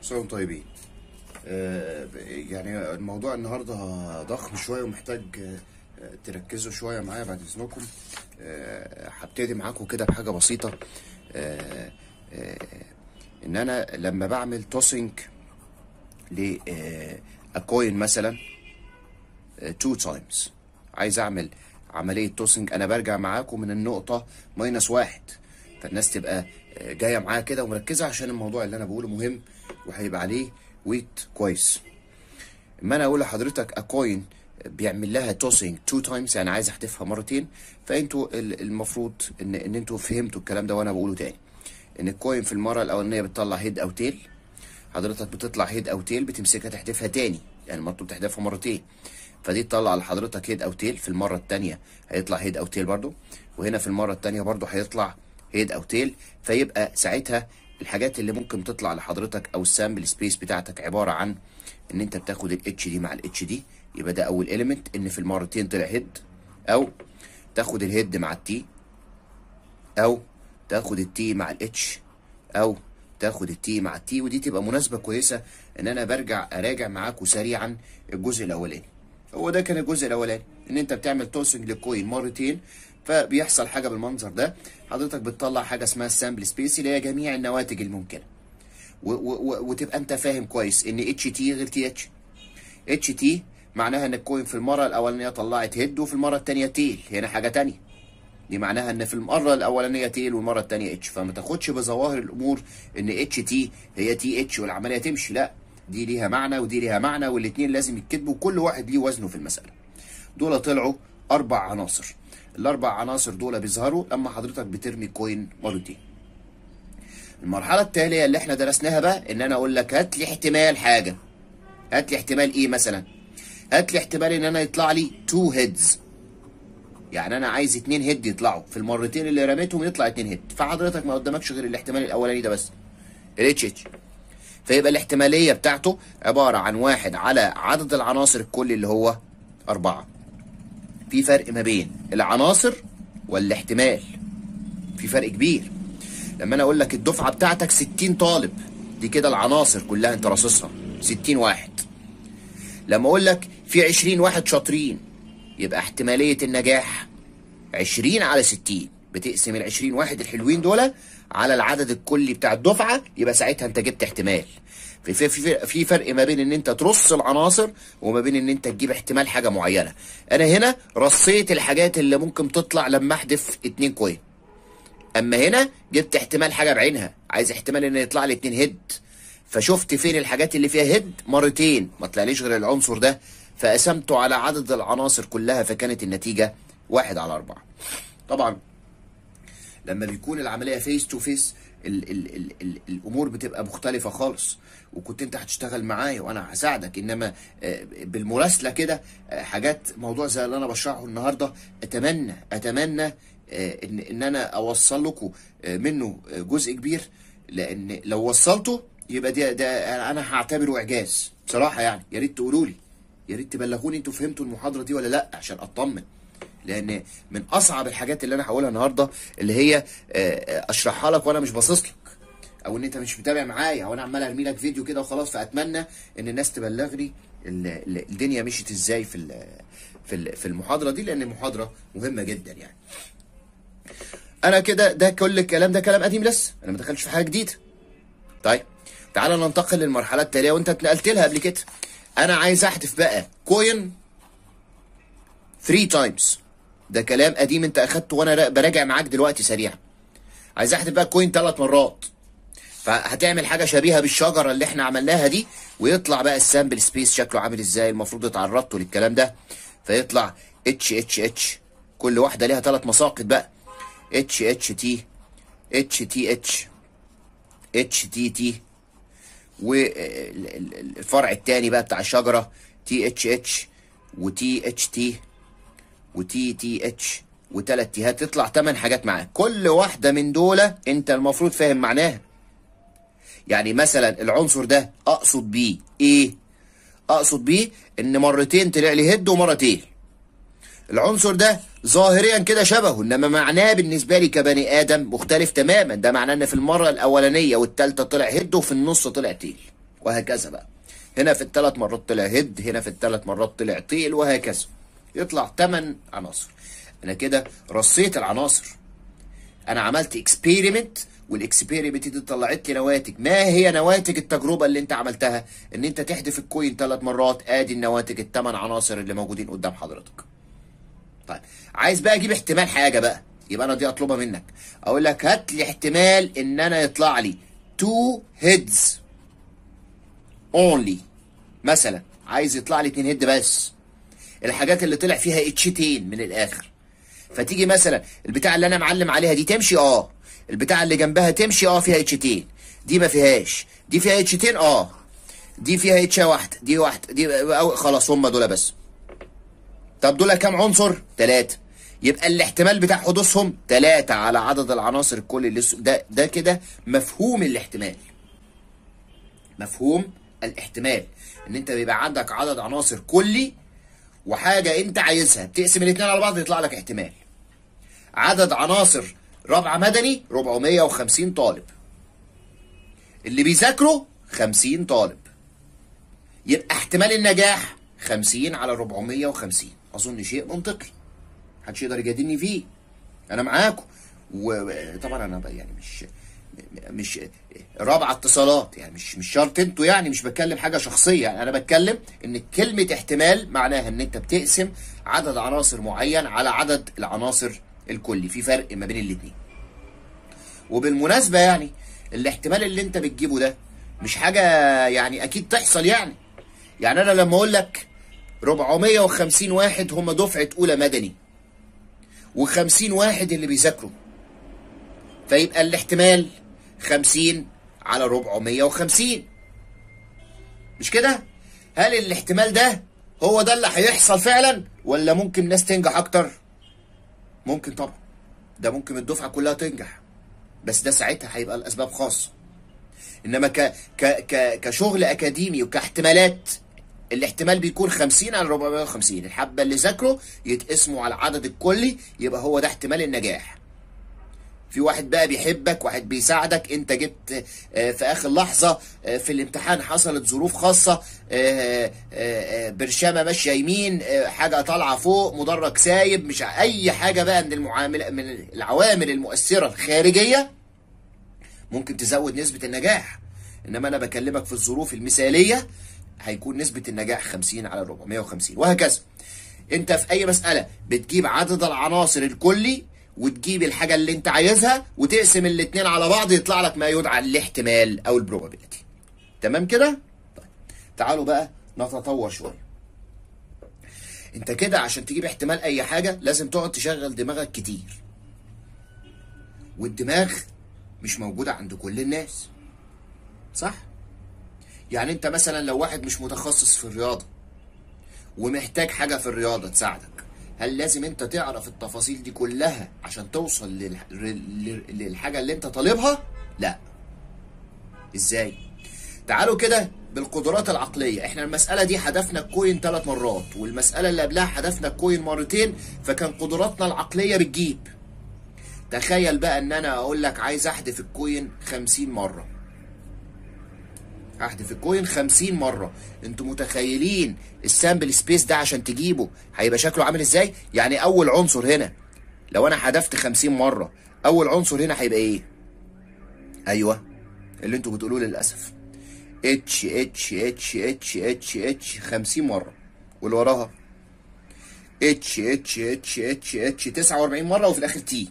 سلام طيبين آه، يعني الموضوع النهارده ضخم شويه ومحتاج آه، تركزوا شويه معايا بعد اذنكم آه، هبتدي معاكم كده بحاجه بسيطه آه، آه، ان انا لما بعمل توسنج ل كوين مثلا تو تايمز عايز اعمل عمليه توسنج انا برجع معاكم من النقطه ماينس واحد فالناس تبقى آه، جايه معايا كده ومركزه عشان الموضوع اللي انا بقوله مهم وهيبقى عليه ويت كويس اما انا اقول لحضرتك اكوين بيعمل لها توسنج تو تايمز يعني عايز احذفها مرتين فانتوا ال- المفروض ان ان انتوا فهمتوا الكلام ده وانا بقوله تاني ان الكوين في المره الاولانيه بتطلع هيد او تيل حضرتك بتطلع هيد او تيل بتمسكها تحذفها تاني يعني مطلوب تحذفها مرتين فدي تطلع لحضرتك هيد او تيل في المره الثانيه هيطلع هيد او تيل برضو وهنا في المره الثانيه برضو هيطلع هيد او تيل فيبقى ساعتها الحاجات اللي ممكن تطلع لحضرتك او السامبل سبيس بتاعتك عباره عن ان انت بتاخد الاتش دي مع الاتش دي يبقى ده اول اليمنت ان في المرتين طلع هيد او تاخد الهيد مع التي او تاخد التي مع الاتش او تاخد التي مع التي ودي تبقى مناسبه كويسه ان انا برجع اراجع معاكم سريعا الجزء الاولاني هو ده كان الجزء الاولاني ان انت بتعمل توسنج للكوين مرتين فبيحصل حاجه بالمنظر ده حضرتك بتطلع حاجه اسمها السامبل سبيس اللي هي جميع النواتج الممكنه و- و- و- وتبقى انت فاهم كويس ان اتش تي غير تي اتش اتش تي معناها ان الكوين في المره الاولانيه طلعت هيد وفي المره الثانيه تيل هنا حاجه تانية دي معناها ان في المره الاولانيه تيل والمره الثانيه اتش فما تاخدش بظواهر الامور ان اتش تي هي تي اتش والعمليه تمشي لا دي ليها معنى ودي ليها معنى والاثنين لازم يتكتبوا كل واحد ليه وزنه في المساله دول طلعوا اربع عناصر الاربع عناصر دول بيظهروا لما حضرتك بترمي كوين مرتين المرحله التاليه اللي احنا درسناها بقى ان انا اقول لك هات لي احتمال حاجه هات لي احتمال ايه مثلا هات لي احتمال ان انا يطلع لي تو هيدز يعني انا عايز اتنين هيد يطلعوا في المرتين اللي رميتهم يطلع اتنين هيد فحضرتك ما قدامكش غير الاحتمال الاولاني ده بس الاتش اتش فيبقى الاحتماليه بتاعته عباره عن واحد على عدد العناصر الكلي اللي هو أربعة في فرق ما بين العناصر والاحتمال في فرق كبير لما انا اقول لك الدفعه بتاعتك 60 طالب دي كده العناصر كلها انت راصصها 60 واحد لما اقول لك في 20 واحد شاطرين يبقى احتماليه النجاح 20 على 60 بتقسم ال 20 واحد الحلوين دول على العدد الكلي بتاع الدفعه يبقى ساعتها انت جبت احتمال في في في, في فرق ما بين ان انت ترص العناصر وما بين ان انت تجيب احتمال حاجه معينه انا هنا رصيت الحاجات اللي ممكن تطلع لما احذف اتنين كوين اما هنا جبت احتمال حاجه بعينها عايز احتمال ان يطلع لي اتنين هيد فشفت فين الحاجات اللي فيها هيد مرتين ما طلعليش غير العنصر ده فقسمته على عدد العناصر كلها فكانت النتيجه واحد على أربعة طبعا لما بيكون العمليه فيس تو فيس ال ال ال ال الامور بتبقى مختلفه خالص وكنت انت هتشتغل معايا وانا هساعدك انما آه، بالمراسله كده آه، حاجات موضوع زي اللي انا بشرحه النهارده اتمنى اتمنى آه، ان ان انا اوصل لكم آه، منه آه، جزء كبير لان لو وصلته يبقى ده ده انا هعتبره اعجاز بصراحه يعني يا ريت تقولوا لي يا ريت تبلغوني انتوا فهمتوا المحاضره دي ولا لا عشان اطمن لان من اصعب الحاجات اللي انا هقولها النهارده اللي هي آه، آه، اشرحها لك وانا مش باصص لك او ان انت مش متابع معايا او انا عمال ارمي لك فيديو كده وخلاص فاتمنى ان الناس تبلغني ال- ال- الدنيا مشيت ازاي في ال- في ال- في المحاضره دي لان المحاضره مهمه جدا يعني انا كده ده كل الكلام ده كلام قديم لسه انا ما دخلتش في حاجه جديده طيب تعالى ننتقل للمرحله التاليه وانت اتنقلت لها قبل كده انا عايز احذف بقى كوين 3 تايمز ده كلام قديم انت اخدته وانا را- براجع معاك دلوقتي سريعا عايز احذف بقى كوين ثلاث مرات فهتعمل حاجه شبيهه بالشجره اللي احنا عملناها دي ويطلع بقى السامبل سبيس شكله عامل ازاي المفروض اتعرضتوا للكلام ده فيطلع اتش اتش اتش كل واحده ليها ثلاث مساقط بقى اتش اتش تي اتش تي اتش اتش تي تي والفرع الثاني بقى بتاع الشجره تي اتش اتش وتي اتش تي وتي تي اتش وثلاث تيهات تطلع ثمان حاجات معاك كل واحده من دول انت المفروض فاهم معناها يعني مثلا العنصر ده اقصد بيه ايه اقصد بيه ان مرتين طلع لي هيد ومره تيل العنصر ده ظاهريا كده شبهه انما معناه بالنسبه لي كبني ادم مختلف تماما ده معناه ان في المره الاولانيه والثالثه طلع هيد وفي النص طلع تيل وهكذا بقى هنا في الثلاث مرات طلع هيد هنا في الثلاث مرات طلع طيل وهكذا يطلع 8 عناصر انا كده رصيت العناصر انا عملت اكسبيرمنت والاكسبيرمنت دي طلعت لي نواتج ما هي نواتج التجربه اللي انت عملتها ان انت تحذف الكوين ثلاث مرات ادي النواتج الثمان عناصر اللي موجودين قدام حضرتك طيب عايز بقى اجيب احتمال حاجه بقى يبقى انا دي اطلبها منك اقول لك هات لي احتمال ان انا يطلع لي تو هيدز اونلي مثلا عايز يطلع لي اتنين هيد بس الحاجات اللي طلع فيها اتشتين من الاخر فتيجي مثلا البتاع اللي انا معلم عليها دي تمشي اه البتاع اللي جنبها تمشي اه فيها اتشتين دي ما فيهاش دي فيها اتشتين اه دي فيها اتشه واحده دي واحده دي أو خلاص هم دول بس طب دول كام عنصر ثلاثه يبقى الاحتمال بتاع حدوثهم ثلاثة على عدد العناصر الكلي اللي س- ده ده كده مفهوم الاحتمال مفهوم الاحتمال ان انت بيبقى عندك عدد عناصر كلي وحاجه انت عايزها بتقسم الاثنين على بعض يطلع لك احتمال عدد عناصر رابعه مدني 450 طالب اللي بيذاكروا 50 طالب يبقى احتمال النجاح 50 على 450 اظن شيء منطقي محدش يقدر يجادلني فيه انا معاكم وطبعا انا بقى يعني مش مش رابعه اتصالات يعني مش مش شرط انتوا يعني مش بتكلم حاجه شخصيه يعني انا بتكلم ان كلمه احتمال معناها ان انت بتقسم عدد عناصر معين على عدد العناصر الكلي في فرق ما بين الاثنين وبالمناسبه يعني الاحتمال اللي انت بتجيبه ده مش حاجه يعني اكيد تحصل يعني يعني انا لما اقول لك 450 واحد هم دفعه اولى مدني و50 واحد اللي بيذاكروا فيبقى الاحتمال 50 على 450 مش كده؟ هل الاحتمال ده هو ده اللي هيحصل فعلا ولا ممكن ناس تنجح اكتر؟ ممكن طبعا ده ممكن الدفعه كلها تنجح بس ده ساعتها هيبقى الاسباب خاصه انما ك ك ك كشغل اكاديمي وكاحتمالات الاحتمال بيكون 50 على 450 الحبه اللي ذاكروا يتقسموا على العدد الكلي يبقى هو ده احتمال النجاح في واحد بقى بيحبك واحد بيساعدك انت جبت آه، في اخر لحظه آه، في الامتحان حصلت ظروف خاصه آه، آه، آه، برشامه ماشيه يمين آه، حاجه طالعه فوق مدرج سايب مش ع- اي حاجه بقى من المعامله من العوامل المؤثره الخارجيه ممكن تزود نسبه النجاح انما انا بكلمك في الظروف المثاليه هيكون نسبه النجاح 50 على 450 وهكذا انت في اي مساله بتجيب عدد العناصر الكلي وتجيب الحاجه اللي انت عايزها وتقسم الاثنين على بعض يطلع لك ما يدعى الاحتمال او البروبابيلتي تمام كده طيب تعالوا بقى نتطور شويه انت كده عشان تجيب احتمال اي حاجه لازم تقعد تشغل دماغك كتير والدماغ مش موجوده عند كل الناس صح يعني انت مثلا لو واحد مش متخصص في الرياضه ومحتاج حاجه في الرياضه تساعدك هل لازم انت تعرف التفاصيل دي كلها عشان توصل لل... لل- للحاجه اللي انت طالبها لا ازاي تعالوا كده بالقدرات العقليه احنا المساله دي حذفنا الكوين ثلاث مرات والمساله اللي قبلها حذفنا الكوين مرتين فكان قدراتنا العقليه بتجيب تخيل بقى ان انا اقول لك عايز احذف الكوين 50 مره احذف الكوين 50 مره انتوا متخيلين السامبل سبيس ده عشان تجيبه هيبقى شكله عامل ازاي يعني اول عنصر هنا لو انا حذفت 50 مره اول عنصر هنا هيبقى ايه ايوه اللي انتوا بتقولوه للاسف اتش اتش اتش اتش اتش اتش 50 مره واللي وراها اتش اتش اتش اتش اتش 49 مره وفي الاخر تي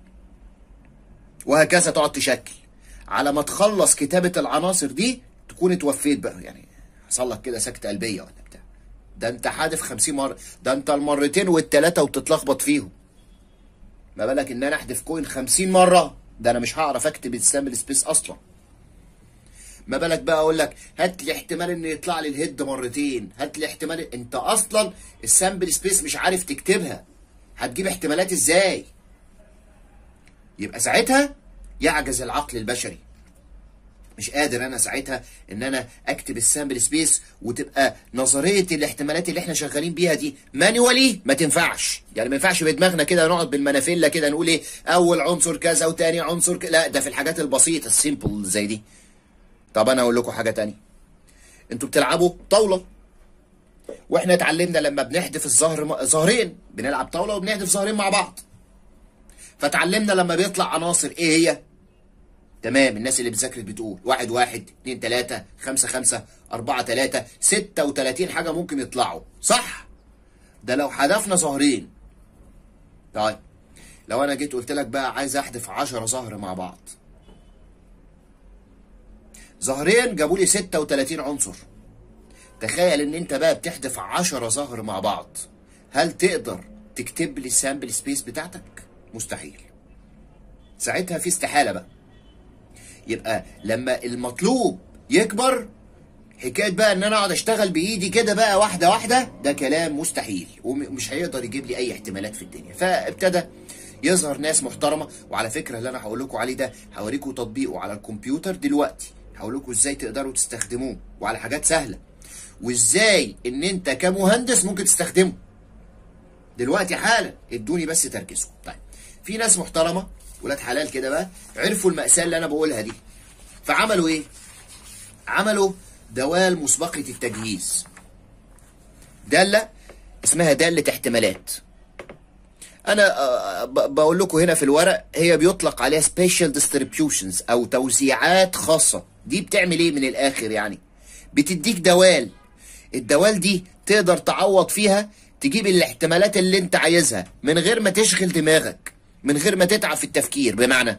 وهكذا تقعد تشكل على ما تخلص كتابة العناصر دي تكون اتوفيت بقى يعني حصل لك كده سكتة قلبية ولا بتاع ده انت حادف 50 مرة ده انت المرتين والتلاتة وبتتلخبط فيهم ما بالك ان انا احذف كوين 50 مرة ده انا مش هعرف اكتب السامبل سبيس اصلا ما بالك بقى اقول لك هات لي احتمال ان يطلع لي الهيد مرتين هات لي احتمال انت اصلا السامبل سبيس مش عارف تكتبها هتجيب احتمالات ازاي يبقى ساعتها يعجز العقل البشري مش قادر انا ساعتها ان انا اكتب السامبل سبيس وتبقى نظريه الاحتمالات اللي احنا شغالين بيها دي مانيوالي ما تنفعش يعني ما ينفعش بدماغنا كده نقعد بالمنافله كده نقول ايه اول عنصر كذا وتاني عنصر كذا لا ده في الحاجات البسيطه السيمبل زي دي طب انا اقول لكم حاجه تانية انتوا بتلعبوا طاوله واحنا اتعلمنا لما بنحدف الظهر م- ظهرين بنلعب طاوله وبنحدف ظهرين مع بعض فتعلمنا لما بيطلع عناصر ايه هي تمام الناس اللي بتذاكر بتقول واحد واحد اتنين تلاتة خمسة خمسة أربعة تلاتة ستة وتلاتين حاجة ممكن يطلعوا صح ده لو حذفنا ظهرين طيب لو انا جيت قلت لك بقى عايز احذف 10 ظهر مع بعض ظهرين جابوا لي 36 عنصر تخيل ان انت بقى بتحذف 10 ظهر مع بعض هل تقدر تكتب لي السامبل سبيس بتاعتك مستحيل ساعتها في استحاله بقى يبقى لما المطلوب يكبر حكايه بقى ان انا اقعد اشتغل بايدي كده بقى واحده واحده ده كلام مستحيل ومش هيقدر يجيب لي اي احتمالات في الدنيا فابتدى يظهر ناس محترمه وعلى فكره اللي انا هقول لكم عليه ده هوريكم تطبيقه على الكمبيوتر دلوقتي هقول لكم ازاي تقدروا تستخدموه وعلى حاجات سهله وازاي ان انت كمهندس ممكن تستخدمه دلوقتي حالا ادوني بس تركيزكم طيب في ناس محترمه ولاد حلال كده بقى عرفوا المأساة اللي انا بقولها دي فعملوا ايه عملوا دوال مسبقة التجهيز دالة اسمها دالة احتمالات انا آه، ب- بقول لكم هنا في الورق هي بيطلق عليها سبيشال ديستريبيوشنز او توزيعات خاصة دي بتعمل ايه من الاخر يعني بتديك دوال الدوال دي تقدر تعوض فيها تجيب الاحتمالات اللي انت عايزها من غير ما تشغل دماغك من غير ما تتعب في التفكير بمعنى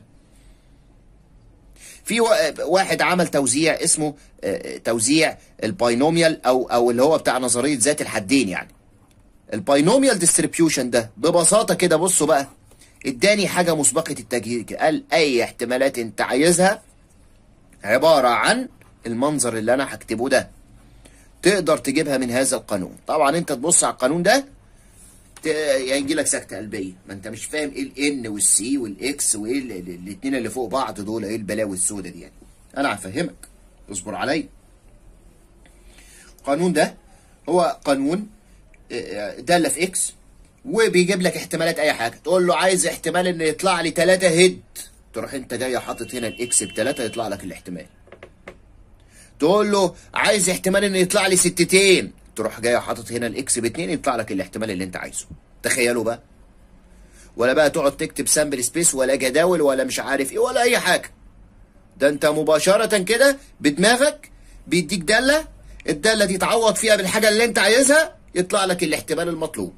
في وا- واحد عمل توزيع اسمه آه، توزيع الباينوميال او او اللي هو بتاع نظريه ذات الحدين يعني الباينوميال ديستريبيوشن ده ببساطه كده بصوا بقى اداني حاجه مسبقه التجهيز قال اي احتمالات انت عايزها عباره عن المنظر اللي انا هكتبه ده تقدر تجيبها من هذا القانون طبعا انت تبص على القانون ده ت- يجي لك سكته قلبيه ما انت مش فاهم ايه الان والسي والاكس وايه ال- ال- الاتنين اللي فوق بعض دول ايه البلاوي السوداء دي يعني انا هفهمك اصبر عليا القانون ده هو قانون آه، داله في اكس وبيجيب لك احتمالات اي حاجه تقول له عايز احتمال ان يطلع لي 3 هيد تروح انت جاي حاطط هنا الاكس بثلاثه يطلع لك الاحتمال تقول له عايز احتمال ان يطلع لي ستتين تروح جاي حاطط هنا الاكس باتنين يطلع لك الاحتمال اللي انت عايزه تخيلوا بقى ولا بقى تقعد تكتب سامبل سبيس ولا جداول ولا مش عارف ايه ولا اي حاجه ده انت مباشره كده بدماغك بيديك داله الداله دي تعوض فيها بالحاجه اللي انت عايزها يطلع لك الاحتمال المطلوب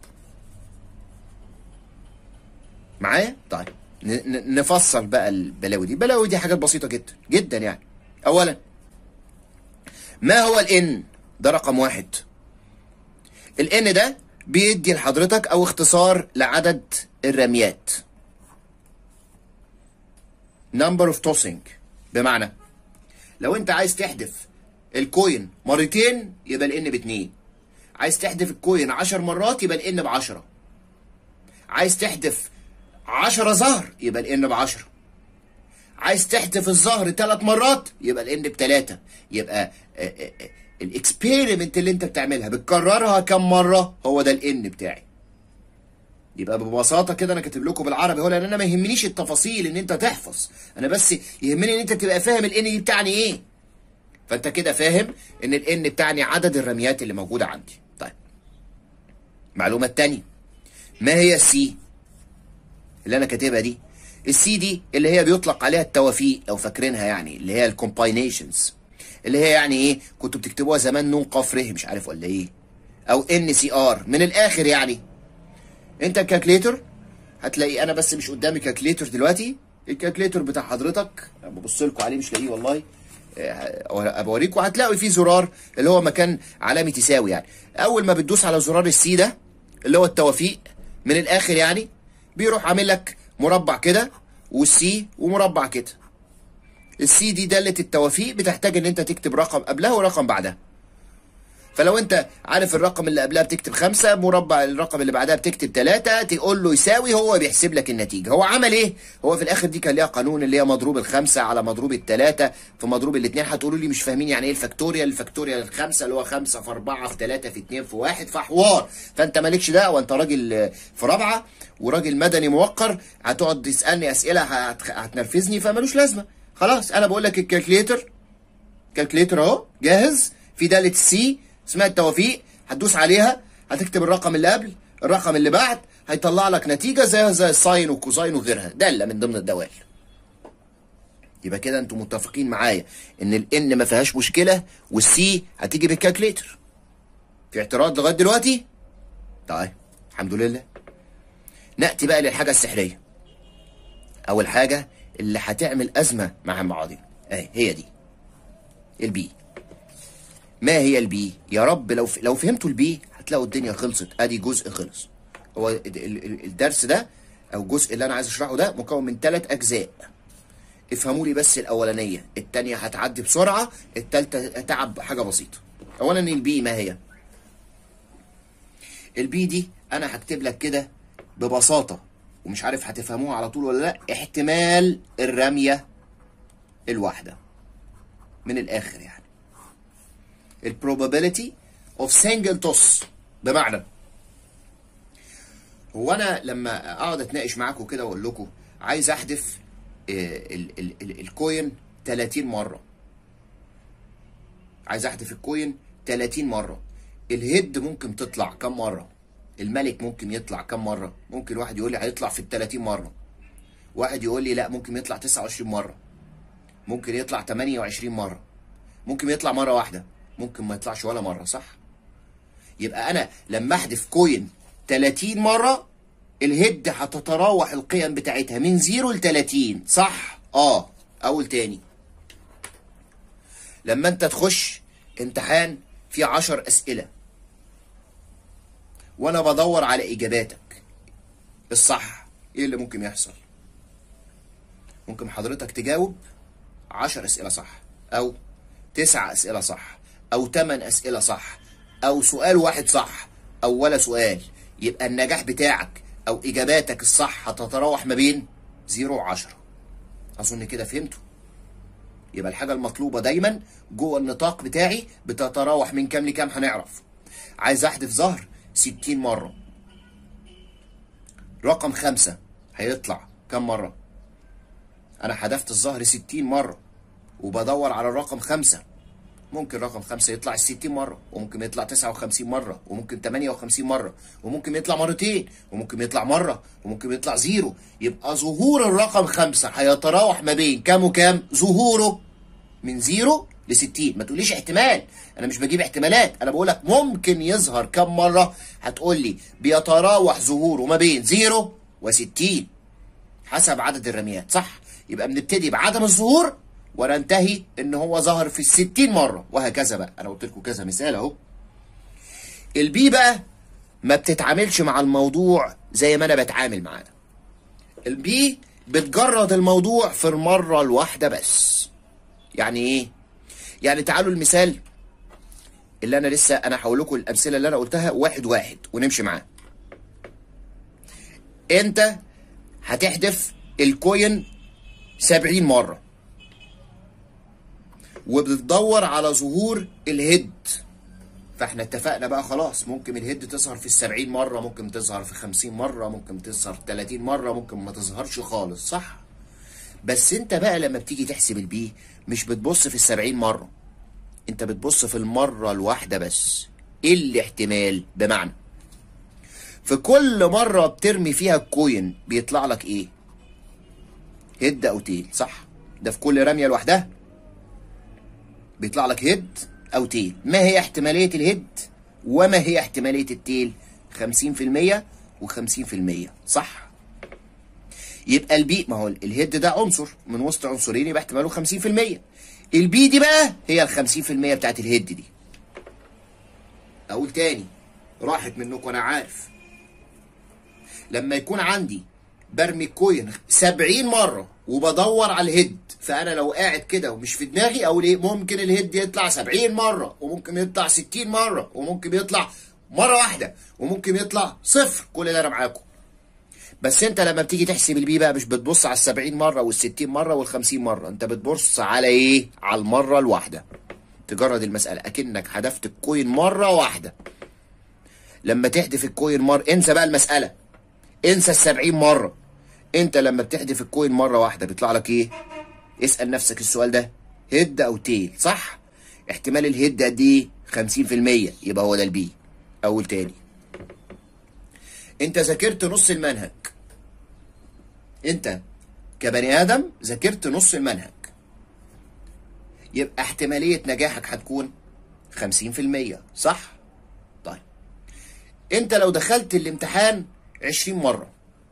معايا طيب ن- ن- نفصل بقى البلاوي دي البلاوي دي حاجات بسيطه جدا جدا يعني اولا ما هو الان ده رقم واحد الان ده بيدي لحضرتك او اختصار لعدد الرميات number of tossing بمعنى لو انت عايز تحدف الكوين مرتين يبقى الان باتنين عايز تحدف الكوين عشر مرات يبقى الان بعشرة عايز تحدف عشرة زهر يبقى الان بعشرة عايز تحدف الظهر ثلاث مرات يبقى الان بثلاثة يبقى الاكسبيرمنت اللي انت بتعملها بتكررها كم مرة هو ده الان بتاعي يبقى ببساطة كده انا كاتب لكم بالعربي هو لان انا ما يهمنيش التفاصيل ان انت تحفظ انا بس يهمني ان انت تبقى فاهم الان دي بتاعني ايه فانت كده فاهم ان الان بتاعني عدد الرميات اللي موجودة عندي طيب المعلومة التانية ما هي السي اللي انا كاتبها دي السي دي اللي هي بيطلق عليها التوافيق لو فاكرينها يعني اللي هي الكومباينيشنز اللي هي يعني ايه كنتوا بتكتبوها زمان نون قاف ره مش عارف ولا ايه او ان سي ار من الاخر يعني انت الكالكليتر هتلاقي انا بس مش قدامي كالكليتر دلوقتي الكالكليتر بتاع حضرتك ببص لكم عليه مش لاقيه والله اه، بوريكم هتلاقوا فيه زرار اللي هو مكان علامه يساوي يعني اول ما بتدوس على زرار السي ده اللي هو التوافيق من الاخر يعني بيروح عامل لك مربع كده والسي ومربع كده السي دي دالة التوافيق بتحتاج ان انت تكتب رقم قبلها ورقم بعدها فلو انت عارف الرقم اللي قبلها بتكتب خمسة مربع الرقم اللي بعدها بتكتب ثلاثة تقول له يساوي هو بيحسب لك النتيجة هو عمل ايه هو في الاخر دي كان ليها قانون اللي هي مضروب الخمسة على مضروب الثلاثة في مضروب الاثنين هتقولوا لي مش فاهمين يعني ايه الفاكتوريال الفاكتوريال الخمسة اللي هو خمسة في أربعة في ثلاثة في اثنين في واحد فحوار فانت مالكش دعوة انت راجل آه، في رابعة وراجل مدني موقر هتقعد تسألني أسئلة هت- هتنرفزني فمالوش لازمة خلاص انا بقول لك الكالكليتر كالكليتر اهو جاهز في داله السي اسمها التوافيق هتدوس عليها هتكتب الرقم اللي قبل الرقم اللي بعد هيطلع لك نتيجه زيها زي الساين والكوساين وغيرها داله من ضمن الدوال يبقى كده انتوا متفقين معايا ان الان ما فيهاش مشكله والسي هتيجي بالكالكليتر في اعتراض لغايه دلوقتي طيب الحمد لله ناتي بقى للحاجه السحريه اول حاجه اللي هتعمل ازمه مع المعاضل اهي هي دي البي ما هي البي يا رب لو ف... لو فهمتوا البي هتلاقوا الدنيا خلصت ادي جزء خلص هو ال- ال- ال- الدرس ده او الجزء اللي انا عايز اشرحه ده مكون من ثلاث اجزاء افهموا لي بس الاولانيه الثانيه هتعدي بسرعه الثالثه تعب حاجه بسيطه اولا البي ما هي البي دي انا هكتب لك كده ببساطه ومش عارف هتفهموها على طول ولا لا احتمال الرميه الواحده من الاخر يعني ال probability of single toss بمعنى هو انا لما اقعد اتناقش معاكم كده واقول لكم عايز احذف آه، ال- ال- ال- الكوين 30 مره عايز احذف الكوين 30 مره الهيد ممكن تطلع كم مره الملك ممكن يطلع كم مره ممكن واحد يقول لي هيطلع في ال 30 مره واحد يقول لي لا ممكن يطلع 29 مره ممكن يطلع 28 مره ممكن يطلع مره واحده ممكن ما يطلعش ولا مره صح يبقى انا لما احذف كوين 30 مره الهيد هتتراوح القيم بتاعتها من 0 ل 30 صح اه اول تاني لما انت تخش امتحان فيه 10 اسئله وانا بدور على اجاباتك الصح ايه اللي ممكن يحصل ممكن حضرتك تجاوب 10 اسئله صح او تسع اسئله صح او 8 اسئله صح او سؤال واحد صح او ولا سؤال يبقى النجاح بتاعك او اجاباتك الصح هتتراوح ما بين 0 و 10 اظن كده فهمتوا يبقى الحاجه المطلوبه دايما جوه النطاق بتاعي بتتراوح من كام لكام هنعرف عايز احذف ظهر 60 مره رقم خمسة هيطلع كم مرة؟ أنا حذفت الظهر 60 مرة وبدور على الرقم خمسة ممكن رقم خمسة يطلع الستين مرة وممكن يطلع تسعة وخمسين مرة وممكن تمانية وخمسين مرة وممكن يطلع مرتين وممكن يطلع مرة وممكن يطلع زيرو يبقى ظهور الرقم خمسة هيتراوح ما بين كام وكام ظهوره من زيرو ل 60 ما تقوليش احتمال انا مش بجيب احتمالات انا بقول لك ممكن يظهر كم مره هتقول لي بيتراوح ظهوره ما بين زيرو و60 حسب عدد الرميات صح يبقى بنبتدي بعدم الظهور وننتهي ان هو ظهر في الستين مره وهكذا بقى انا قلت لكم كذا مثال اهو البي بقى ما بتتعاملش مع الموضوع زي ما انا بتعامل معاه البي بتجرد الموضوع في المره الواحده بس يعني ايه يعني تعالوا المثال اللي انا لسه انا هقول لكم الامثله اللي انا قلتها واحد واحد ونمشي معاه انت هتحذف الكوين 70 مره وبتدور على ظهور الهيد فاحنا اتفقنا بقى خلاص ممكن الهيد تظهر في السبعين مرة ممكن تظهر في خمسين مرة ممكن تظهر في تلاتين مرة ممكن ما تظهرش خالص صح بس انت بقى لما بتيجي تحسب البي مش بتبص في السبعين مرة انت بتبص في المرة الواحدة بس ايه الاحتمال بمعنى في كل مرة بترمي فيها الكوين بيطلع لك ايه هيد او تيل صح ده في كل رمية لوحدها بيطلع لك هيد او تيل ما هي احتمالية الهيد وما هي احتمالية التيل 50% و50% صح يبقى البي ما هو الهيد ده عنصر من وسط عنصرين يبقى احتماله 50% البي دي بقى هي ال 50% بتاعت الهيد دي اقول تاني راحت منكم انا عارف لما يكون عندي برمي كوين 70 مره وبدور على الهيد فانا لو قاعد كده ومش في دماغي اقول ايه ممكن الهيد يطلع 70 مره وممكن يطلع 60 مره وممكن يطلع مره واحده وممكن يطلع صفر كل ده انا معاكم بس انت لما بتيجي تحسب البي بقى مش بتبص على ال 70 مره وال 60 مره وال 50 مره انت بتبص على ايه على المره الواحده تجرد المساله اكنك حذفت الكوين مره واحده لما تحذف الكوين مره انسى بقى المساله انسى ال 70 مره انت لما بتحذف الكوين مره واحده بيطلع لك ايه اسال نفسك السؤال ده هيد او تيل صح احتمال الهيد قد ايه 50% يبقى هو ده البي اول تاني انت ذاكرت نص المنهج انت كبني ادم ذاكرت نص المنهج يبقى احتماليه نجاحك هتكون 50% صح طيب انت لو دخلت الامتحان 20 مره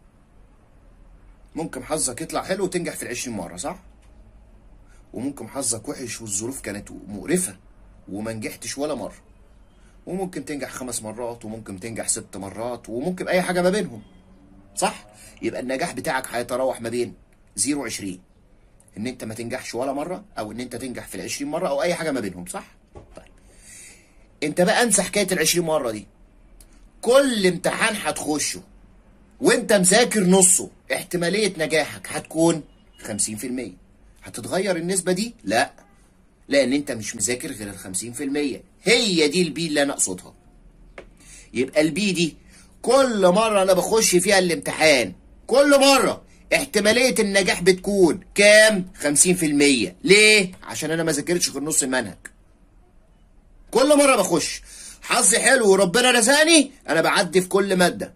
ممكن حظك يطلع حلو وتنجح في ال 20 مره صح وممكن حظك وحش والظروف كانت مقرفه وما نجحتش ولا مره وممكن تنجح خمس مرات وممكن تنجح ست مرات وممكن اي حاجه ما بينهم صح يبقى النجاح بتاعك هيتراوح ما بين 0 و 20 ان انت ما تنجحش ولا مره او ان انت تنجح في ال 20 مره او اي حاجه ما بينهم صح طيب انت بقى انسى حكايه ال 20 مره دي كل امتحان هتخشه وانت مذاكر نصه احتماليه نجاحك هتكون 50% هتتغير النسبه دي لا لان انت مش مذاكر غير ال 50% هي دي البي اللي انا اقصدها يبقى البي دي كل مره انا بخش فيها الامتحان كل مره احتماليه النجاح بتكون كام 50% ليه عشان انا ما ذاكرتش غير نص المنهج كل مره بخش حظي حلو وربنا رزقني انا بعدي في كل ماده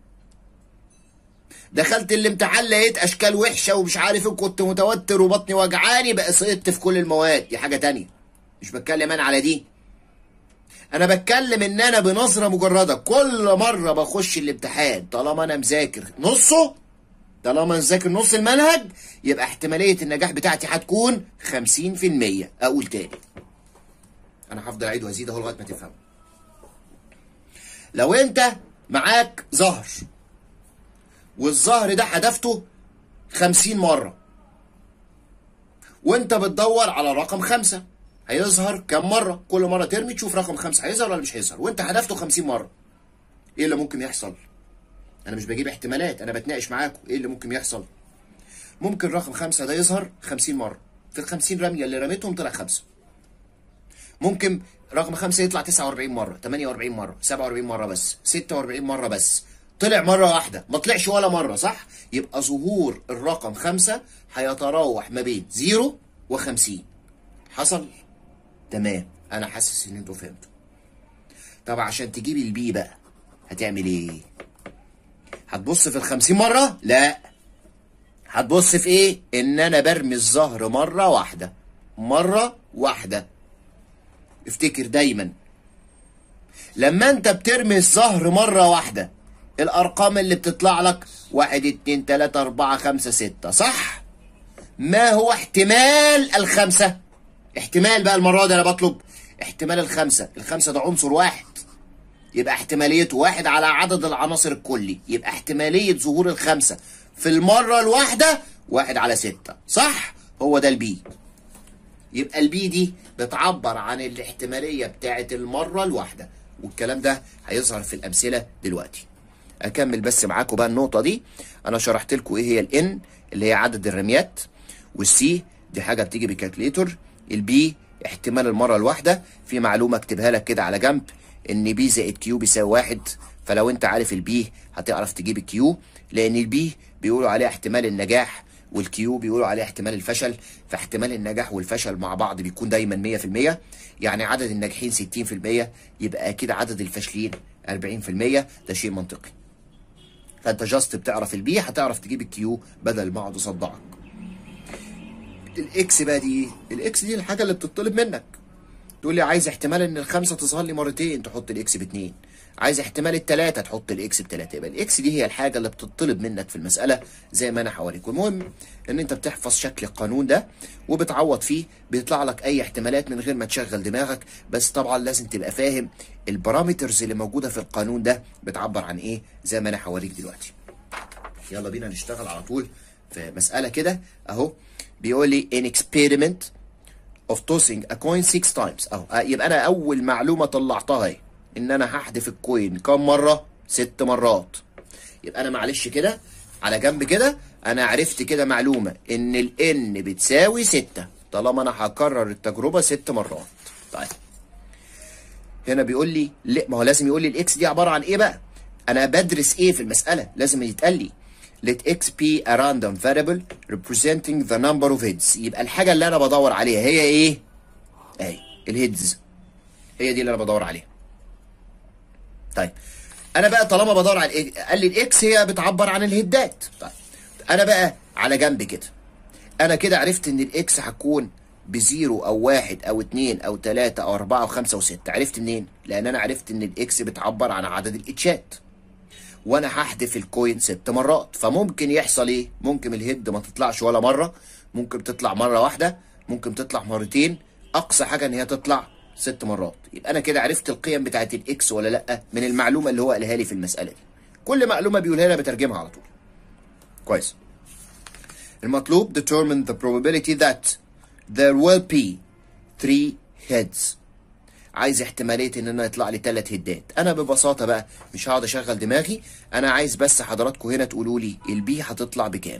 دخلت الامتحان لقيت اشكال وحشه ومش عارف ايه كنت متوتر وبطني وجعاني بقى سقطت في كل المواد دي حاجه تانية مش بتكلم انا على دي انا بتكلم ان انا بنظره مجرده كل مره بخش الامتحان طالما انا مذاكر نصه طالما مذاكر نص المنهج يبقى احتماليه النجاح بتاعتي هتكون 50% اقول تاني انا هفضل اعيد وازيد اهو لغايه ما تفهم لو انت معاك زهر والزهر ده حدفته 50 مره وانت بتدور على رقم خمسة هيظهر كم مرة كل مرة ترمي تشوف رقم خمسة هيظهر ولا مش هيظهر وانت حدفته 50 مرة ايه اللي ممكن يحصل انا مش بجيب احتمالات انا بتناقش معاكم ايه اللي ممكن يحصل ممكن رقم خمسة ده يظهر 50 مرة في ال 50 رمية اللي رميتهم طلع خمسة ممكن رقم خمسة يطلع 49 مرة 48 مرة 47 مرة بس 46 مرة بس طلع مرة واحدة ما طلعش ولا مرة صح يبقى ظهور الرقم خمسة هيتراوح ما بين 0 و50 حصل تمام انا حاسس ان انتوا فهمتوا طب عشان تجيب البي بقى هتعمل ايه هتبص في الخمسين مرة لا هتبص في ايه ان انا برمي الزهر مرة واحدة مرة واحدة افتكر دايما لما انت بترمي الزهر مرة واحدة الارقام اللي بتطلع لك واحد اتنين تلاتة اربعة خمسة ستة صح ما هو احتمال الخمسة احتمال بقى المرة دي انا بطلب احتمال الخمسة الخمسة ده عنصر واحد يبقى احتماليته واحد على عدد العناصر الكلي يبقى احتمالية ظهور الخمسة في المرة الواحدة واحد على ستة صح هو ده البي يبقى البي دي بتعبر عن الاحتمالية بتاعت المرة الواحدة والكلام ده هيظهر في الأمثلة دلوقتي أكمل بس معاكم بقى النقطة دي أنا شرحت لكم إيه هي الإن اللي هي عدد الرميات والسي دي حاجة بتيجي بالكالكليتور البي احتمال المرة الواحدة في معلومة اكتبها لك كده على جنب ان بي زائد كيو بيساوي واحد فلو انت عارف البي هتعرف تجيب الكيو لان البي بيقولوا عليه احتمال النجاح والكيو بيقولوا عليه احتمال الفشل فاحتمال النجاح والفشل مع بعض بيكون دايما 100% يعني عدد الناجحين 60% يبقى اكيد عدد الفاشلين 40% ده شيء منطقي فانت جاست بتعرف البي هتعرف تجيب الكيو بدل ما اقعد اصدعك الاكس بقى دي ايه الاكس دي الحاجه اللي بتطلب منك تقول لي عايز احتمال ان الخمسه تظهر لي مرتين تحط الاكس باتنين عايز احتمال التلاته تحط الاكس بتلاته يبقى الاكس دي هي الحاجه اللي بتطلب منك في المساله زي ما انا حواليك المهم ان انت بتحفظ شكل القانون ده وبتعوض فيه بيطلع لك اي احتمالات من غير ما تشغل دماغك بس طبعا لازم تبقى فاهم البارامترز اللي موجوده في القانون ده بتعبر عن ايه زي ما انا حواليك دلوقتي يلا بينا نشتغل على طول في مساله كده اهو بيقول لي an experiment of tossing a coin six times اهو آه، يبقى انا اول معلومه طلعتها اهي ان انا هحذف الكوين كم مره ست مرات يبقى انا معلش كده على جنب كده انا عرفت كده معلومه ان ال n بتساوي ستة طالما انا هكرر التجربه ست مرات طيب هنا بيقول لي لا ما هو لازم يقول لي الاكس دي عباره عن ايه بقى انا بدرس ايه في المساله لازم يتقال لي let x be a random variable representing the number of heads يبقى الحاجه اللي انا بدور عليها هي ايه اهي الهيدز هي دي اللي انا بدور عليها طيب انا بقى طالما بدور على الإيه- قال لي الاكس هي بتعبر عن الهدات طيب انا بقى على جنب كده انا كده عرفت ان الاكس هتكون بزيرو او واحد او اتنين او تلاتة او اربعة او خمسة وستة عرفت منين لان انا عرفت ان الاكس بتعبر عن عدد الاتشات وانا هحذف الكوين ست مرات فممكن يحصل ايه ممكن الهيد ما تطلعش ولا مره ممكن تطلع مره واحده ممكن تطلع مرتين اقصى حاجه ان هي تطلع ست مرات يبقى انا كده عرفت القيم بتاعت الاكس ولا لا من المعلومه اللي هو قالها لي في المساله دي كل معلومه بيقولها لي بترجمها على طول كويس المطلوب determine the probability that there will be three heads عايز احتماليه ان انا يطلع لي ثلاث هدات انا ببساطه بقى مش هقعد اشغل دماغي انا عايز بس حضراتكم هنا تقولوا لي البي هتطلع بكام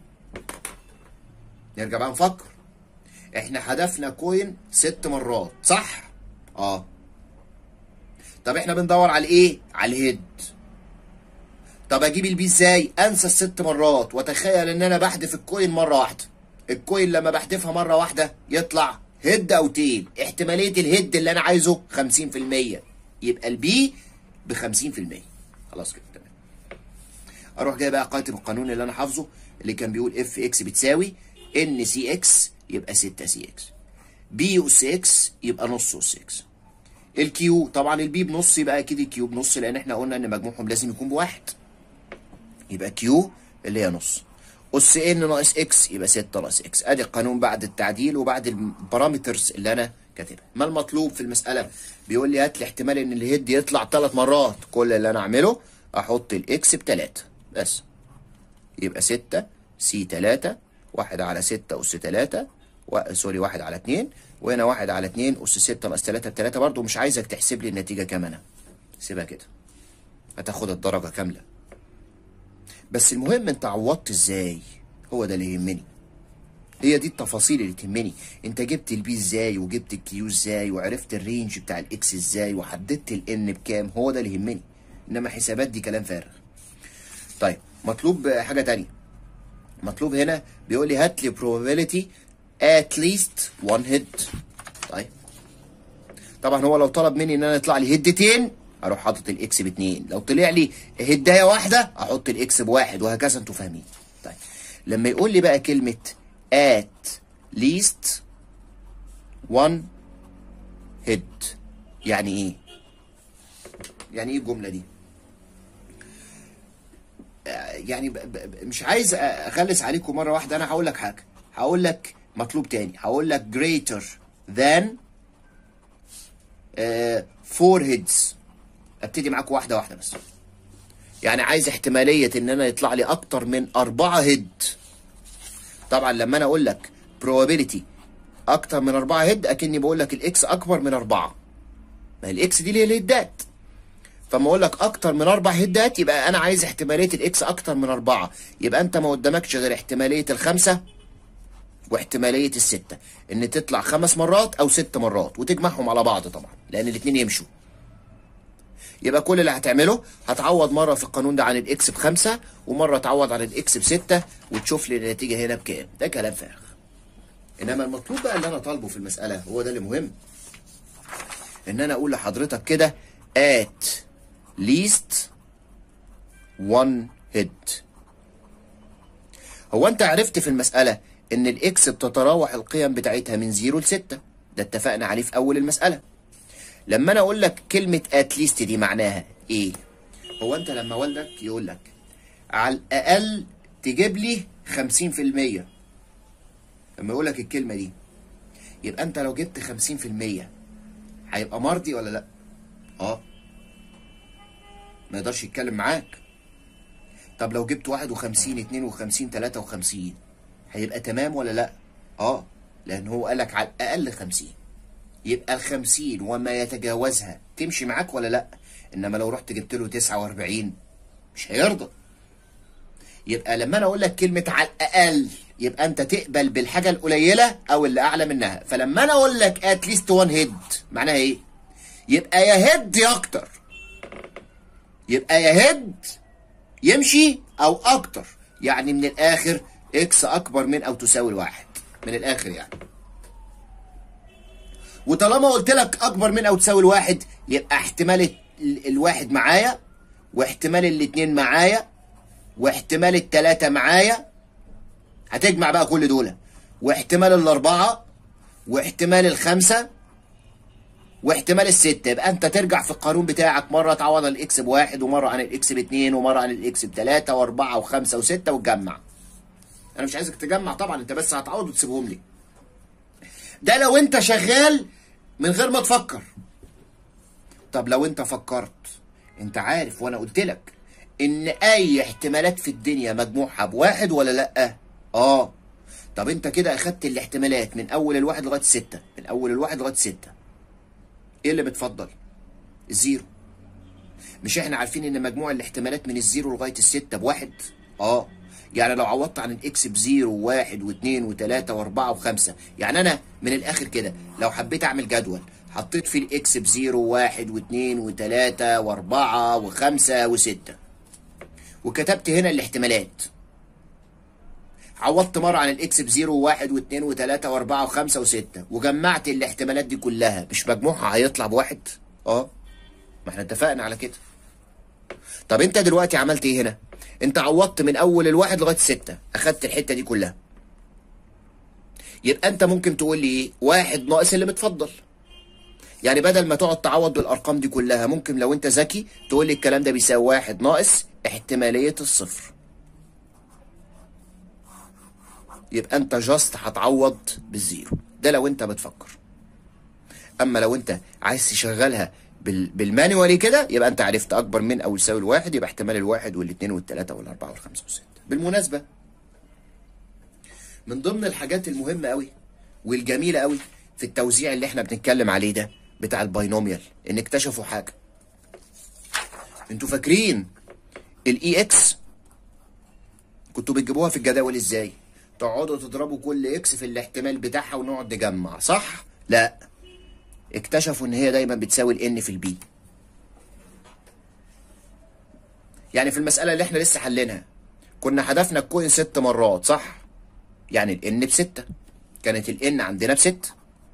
نرجع بقى نفكر احنا حذفنا كوين ست مرات صح اه طب احنا بندور على ايه على الهيد طب اجيب البي ازاي انسى الست مرات واتخيل ان انا بحذف الكوين مره واحده الكوين لما بحذفها مره واحده يطلع هيد او تيل احتماليه الهيد اللي انا عايزه 50% يبقى البي ب 50% خلاص كده تمام اروح جاي بقى قاتل القانون اللي انا حافظه اللي كان بيقول اف اكس بتساوي ان سي اكس يبقى 6 سي اكس بي اس اكس يبقى نص اس اكس الكيو طبعا البي بنص يبقى اكيد الكيو بنص لان احنا قلنا ان مجموعهم لازم يكون بواحد يبقى كيو اللي هي نص اس ان ناقص اكس يبقى 6 ناقص اكس ادي القانون بعد التعديل وبعد البارامترز اللي انا كاتبها ما المطلوب في المساله بيقول لي هات لي احتمال ان الهيد يطلع ثلاث مرات كل اللي انا اعمله احط الاكس بتلاتة بس يبقى 6 سي 3 واحد على 6 اس 3 و... سوري واحد على 2 وهنا واحد على 2 اس 6 ناقص 3 بتلاتة برضه مش عايزك تحسب لي النتيجه كام انا سيبها كده هتاخد الدرجه كامله بس المهم انت عوضت ازاي هو ده اللي يهمني هي دي التفاصيل اللي تهمني انت جبت البي ازاي وجبت الكيو ازاي وعرفت الرينج بتاع الاكس ازاي وحددت الان بكام هو ده اللي يهمني انما حسابات دي كلام فارغ طيب مطلوب حاجه تانية مطلوب هنا بيقول لي هات لي probability at least one hit طيب طبعا هو لو طلب مني ان انا يطلع لي هدتين اروح حاطط الاكس باتنين لو طلع لي هدايه واحده احط الاكس بواحد وهكذا انتوا فاهمين طيب لما يقول لي بقى كلمه at least one hit يعني ايه يعني ايه الجمله دي آه، يعني ب ب مش عايز اغلس عليكم مره واحده انا هقول لك حاجه هقول لك مطلوب تاني هقول لك greater than آه، four heads ابتدي معاك واحده واحده بس يعني عايز احتماليه ان انا يطلع لي اكتر من اربعه هيد طبعا لما انا اقول لك probability اكتر من اربعه هيد اكني بقول لك الاكس اكبر من اربعه ما هي الاكس دي اللي هي الهيدات فما اقول لك اكتر من اربع هيدات يبقى انا عايز احتماليه الاكس اكتر من اربعه يبقى انت ما قدامكش غير احتماليه الخمسه واحتماليه السته ان تطلع خمس مرات او ست مرات وتجمعهم على بعض طبعا لان الاثنين يمشوا يبقى كل اللي هتعمله هتعوض مره في القانون ده عن الاكس بخمسه ومره تعوض عن الاكس بسته وتشوف لي النتيجه هنا بكام ده كلام فارغ انما المطلوب بقى اللي انا طالبه في المساله هو ده اللي مهم ان انا اقول لحضرتك كده at least one hit هو انت عرفت في المسألة ان الاكس بتتراوح القيم بتاعتها من 0 ل 6 ده اتفقنا عليه في اول المسألة لما انا اقول لك كلمة at least دي معناها ايه هو انت لما والدك يقول لك على الاقل تجيب لي 50% لما يقول لك الكلمة دي يبقى انت لو جبت 50% هيبقى مرضي ولا لا اه ما يقدرش يتكلم معاك طب لو جبت 51 52 53 هيبقى تمام ولا لا اه لان هو قالك على الاقل 50 يبقى ال 50 وما يتجاوزها تمشي معاك ولا لا انما لو رحت جبت له 49 مش هيرضى يبقى لما انا اقول لك كلمه على الاقل يبقى انت تقبل بالحاجه القليله او اللي اعلى منها فلما انا اقول لك اتليست وان هيد معناها ايه يبقى يا هيد يا اكتر يبقى يا هيد يمشي او اكتر يعني من الاخر اكس اكبر من او تساوي الواحد من الاخر يعني وطالما قلت لك اكبر من او تساوي الواحد يبقى احتمال ال- الواحد معايا واحتمال الاتنين معايا واحتمال التلاتة معايا هتجمع بقى كل دول واحتمال الاربعة واحتمال الخمسة واحتمال الستة يبقى انت ترجع في القانون بتاعك مرة تعوض عن الاكس بواحد ومرة عن الاكس باتنين ومرة عن الاكس بتلاتة واربعة وخمسة وستة وتجمع انا مش عايزك تجمع طبعا انت بس هتعوض وتسيبهم لي ده لو انت شغال من غير ما تفكر طب لو انت فكرت انت عارف وانا قلت لك ان اي احتمالات في الدنيا مجموعها بواحد ولا لا اه طب انت كده اخدت الاحتمالات من اول الواحد لغايه ستة من اول الواحد لغايه ستة ايه اللي بتفضل الزيرو مش احنا عارفين ان مجموع الاحتمالات من الزيرو لغايه الستة بواحد اه يعني لو عوضت عن الاكس بزيرو وواحد واثنين وثلاثة واربعة وخمسة يعني انا من الاخر كده لو حبيت اعمل جدول حطيت فيه الاكس بزيرو وواحد واثنين وثلاثة واربعة وخمسة وستة وكتبت هنا الاحتمالات عوضت مرة عن الاكس بزيرو وواحد واثنين وثلاثة واربعة وخمسة وستة وجمعت الاحتمالات دي كلها مش مجموعها هيطلع بواحد؟ اه ما احنا اتفقنا على كده طب انت دلوقتي عملت ايه هنا؟ انت عوضت من اول الواحد لغايه الستة اخدت الحته دي كلها يبقى انت ممكن تقول لي ايه؟ واحد ناقص اللي متفضل يعني بدل ما تقعد تعوض بالارقام دي كلها ممكن لو انت ذكي تقول لي الكلام ده بيساوي واحد ناقص احتماليه الصفر يبقى انت جاست هتعوض بالزيرو ده لو انت بتفكر اما لو انت عايز تشغلها بال... بالمانيوالي كده يبقى انت عرفت اكبر من او يساوي الواحد يبقى احتمال الواحد والاثنين والثلاثه والاربعه والخمسه والسته بالمناسبه من ضمن الحاجات المهمه قوي والجميله قوي في التوزيع اللي احنا بنتكلم عليه ده بتاع الباينوميال ان اكتشفوا حاجه انتوا فاكرين الاي اكس كنتوا بتجيبوها في الجداول ازاي تقعدوا تضربوا كل اكس في الاحتمال بتاعها ونقعد نجمع صح لا اكتشفوا ان هي دايما بتساوي الان في البي يعني في المسألة اللي احنا لسه حلينها كنا حذفنا الكوين ست مرات صح يعني الان بستة كانت الان عندنا بستة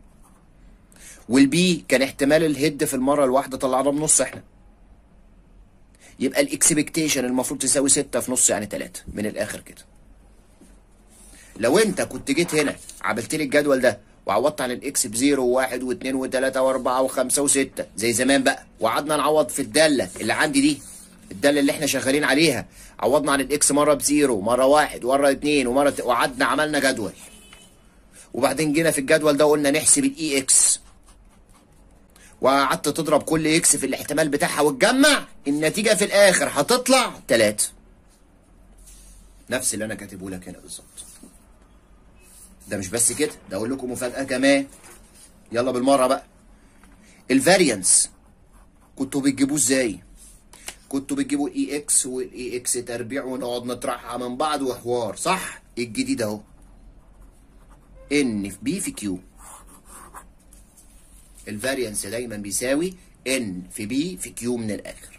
والبي كان احتمال الهيد في المرة الواحدة طلعناه بنص احنا يبقى الاكسبكتيشن المفروض تساوي ستة في نص يعني تلاتة من الاخر كده لو انت كنت جيت هنا عملت لي الجدول ده وعوضت عن الاكس بزيرو وواحد واثنين وثلاثة واربعة وخمسة وستة زي زمان بقى وقعدنا نعوض في الدالة اللي عندي دي الدالة اللي احنا شغالين عليها عوضنا عن الاكس مرة بزيرو مرة واحد مرة اتنين ومرة ت- وقعدنا عملنا جدول وبعدين جينا في الجدول ده قلنا نحسب الاي اكس وقعدت تضرب كل اكس في الاحتمال بتاعها وتجمع النتيجة في الاخر هتطلع تلاتة نفس اللي انا كاتبه لك هنا بالظبط ده مش بس كده ده اقول لكم مفاجأة كمان يلا بالمرة بقى الفاريانس كنتوا بتجيبوه ازاي كنتوا بتجيبوا الاي اكس والاي اكس تربيع ونقعد نطرحها من بعض وحوار صح الجديد اهو ان في بي في كيو الفاريانس دايما بيساوي ان في بي في كيو من الاخر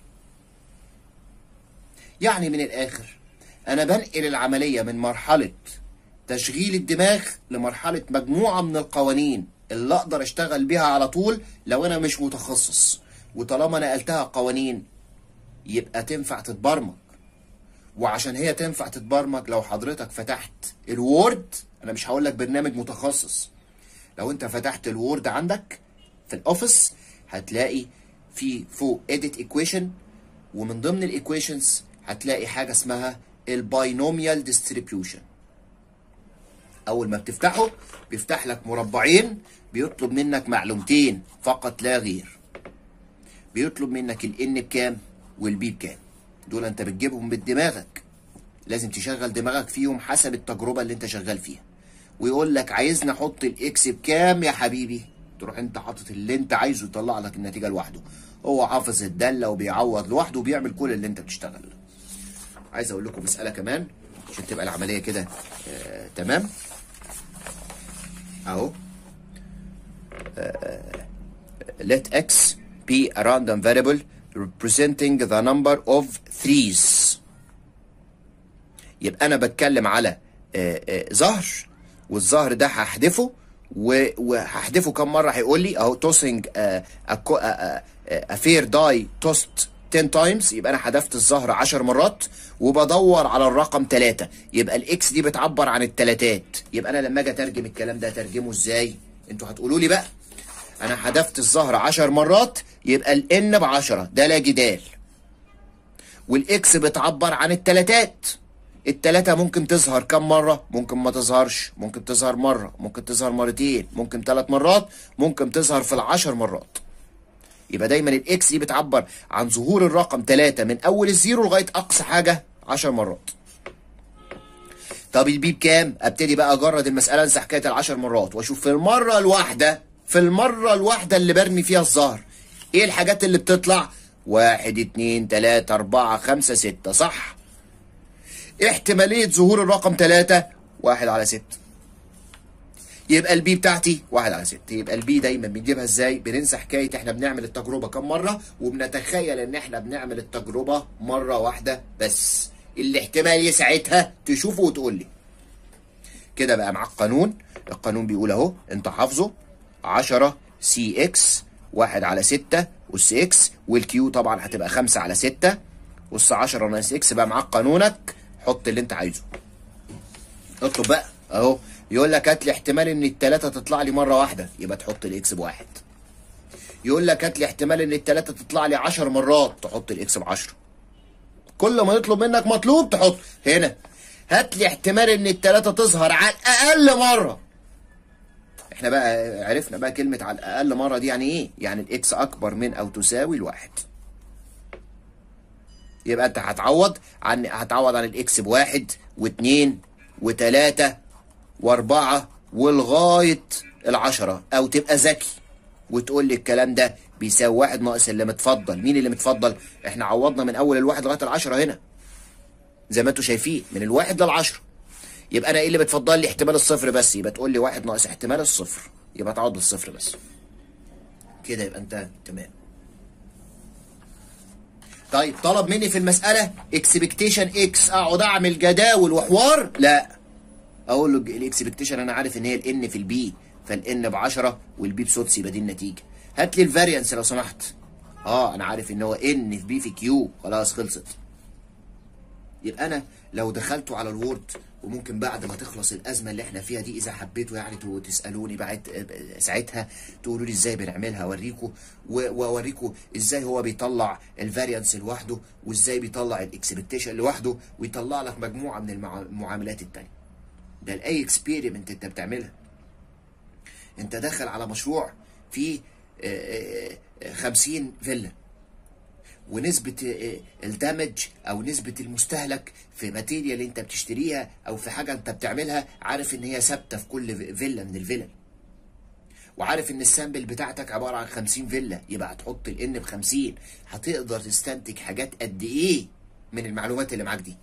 يعني من الاخر انا بنقل العمليه من مرحله تشغيل الدماغ لمرحله مجموعه من القوانين اللي اقدر اشتغل بيها على طول لو انا مش متخصص وطالما نقلتها قوانين يبقى تنفع تتبرمج وعشان هي تنفع تتبرمج لو حضرتك فتحت الوورد انا مش هقول لك برنامج متخصص لو انت فتحت الوورد عندك في الاوفيس هتلاقي في فوق edit equation ومن ضمن الايكويشنز هتلاقي حاجه اسمها الباينوميال ديستريبيوشن اول ما بتفتحه بيفتح لك مربعين بيطلب منك معلومتين فقط لا غير بيطلب منك الان بكام والبي بكام دول انت بتجيبهم بدماغك لازم تشغل دماغك فيهم حسب التجربه اللي انت شغال فيها ويقول لك عايزني احط الاكس بكام يا حبيبي تروح انت حاطط اللي انت عايزه يطلع لك النتيجه لوحده هو حافظ الداله وبيعوض لوحده وبيعمل كل اللي انت بتشتغله عايز اقول لكم مساله كمان عشان تبقى العمليه كده آه تمام اهو آه let x be a random variable representing the number of threes يبقى انا بتكلم على آه، آه، ظهر والظهر ده هحذفه و- وهحذفه كم مره هيقول لي اهو توسنج افير داي توست 10 تايمز يبقى انا حذفت الزهر 10 مرات وبدور على الرقم 3 يبقى الاكس دي بتعبر عن التلاتات يبقى انا لما اجي اترجم الكلام ده اترجمه ازاي انتوا هتقولوا لي بقى انا حذفت الزهر 10 مرات يبقى الان ب 10 ده لا جدال والاكس بتعبر عن التلاتات التلاتة ممكن تظهر كم مرة ممكن ما تظهرش ممكن تظهر مرة ممكن تظهر مرتين ممكن ثلاث مرات ممكن تظهر في العشر مرات يبقى دايما الاكس دي بتعبر عن ظهور الرقم تلاتة من اول الزيرو لغاية اقصى حاجة عشر مرات طب البي بكام ابتدي بقى اجرد المسألة انسى حكاية العشر مرات واشوف في المرة الواحدة في المرة الواحدة اللي برمي فيها الزهر ايه الحاجات اللي بتطلع واحد اتنين تلاتة اربعة خمسة ستة صح احتمالية ظهور الرقم تلاتة واحد على ستة يبقى البي بتاعتي واحد على ستة يبقى البي دايما بنجيبها ازاي بننسى حكاية احنا بنعمل التجربة كم مرة وبنتخيل ان احنا بنعمل التجربة مرة واحدة بس اللي احتمال ساعتها تشوفه وتقول لي كده بقى معاك قانون القانون بيقول اهو انت حافظه 10 سي اكس واحد على ستة والس اكس والكيو طبعا هتبقى خمسة على ستة والس 10 ناقص اكس بقى معاك قانونك حط اللي انت عايزه اطلب بقى اهو يقول لك هات لي احتمال ان التلاتة تطلع لي مرة واحدة يبقى تحط الاكس بواحد يقول لك هات لي احتمال ان التلاتة تطلع لي 10 مرات تحط الاكس ب 10 كل ما يطلب منك مطلوب تحط هنا هات لي احتمال ان التلاتة تظهر على الاقل مرة احنا بقى عرفنا بقى كلمة على الاقل مرة دي يعني ايه يعني الاكس اكبر من او تساوي الواحد يبقى انت هتعوض عن هتعوض عن الاكس بواحد واثنين وثلاثة واربعة ولغاية العشرة او تبقى ذكي وتقول لي الكلام ده بيساوي واحد ناقص اللي متفضل مين اللي متفضل احنا عوضنا من اول الواحد لغاية العشرة هنا زي ما انتوا شايفين من الواحد للعشرة يبقى انا ايه اللي بتفضل لي احتمال الصفر بس يبقى تقول لي واحد ناقص احتمال الصفر يبقى تعوض بالصفر بس كده يبقى انت تمام طيب طلب مني في المسألة اكسبكتيشن اكس اقعد اعمل جداول وحوار لا اقول له الاكسبكتيشن انا عارف ان هي الان في البي فالان ب 10 والبي بسدس يبقى دي النتيجة هات لي الفاريانس لو سمحت اه انا عارف ان هو ان في بي في كيو خلاص خلصت يبقى انا لو دخلتوا على الوورد وممكن بعد ما تخلص الازمه اللي احنا فيها دي اذا حبيتوا يعني تو- تسالوني بعد ساعتها تقولوا لي ازاي بنعملها اوريكم واوريكم ازاي هو بيطلع الفاريانس لوحده وازاي بيطلع الاكسبكتيشن لوحده ويطلع لك مجموعه من المع- المعاملات التانيه ده لاي اكسبيرمنت انت بتعملها انت داخل على مشروع فيه آه، آه، آه، 50 فيلا ونسبة آه، الدمج أو نسبة المستهلك في ماتيريال أنت بتشتريها أو في حاجة أنت بتعملها عارف إن هي ثابتة في كل فيلا من الفيلل وعارف إن السامبل بتاعتك عبارة عن 50 فيلا يبقى هتحط الإن ب 50 هتقدر تستنتج حاجات قد إيه من المعلومات اللي معاك دي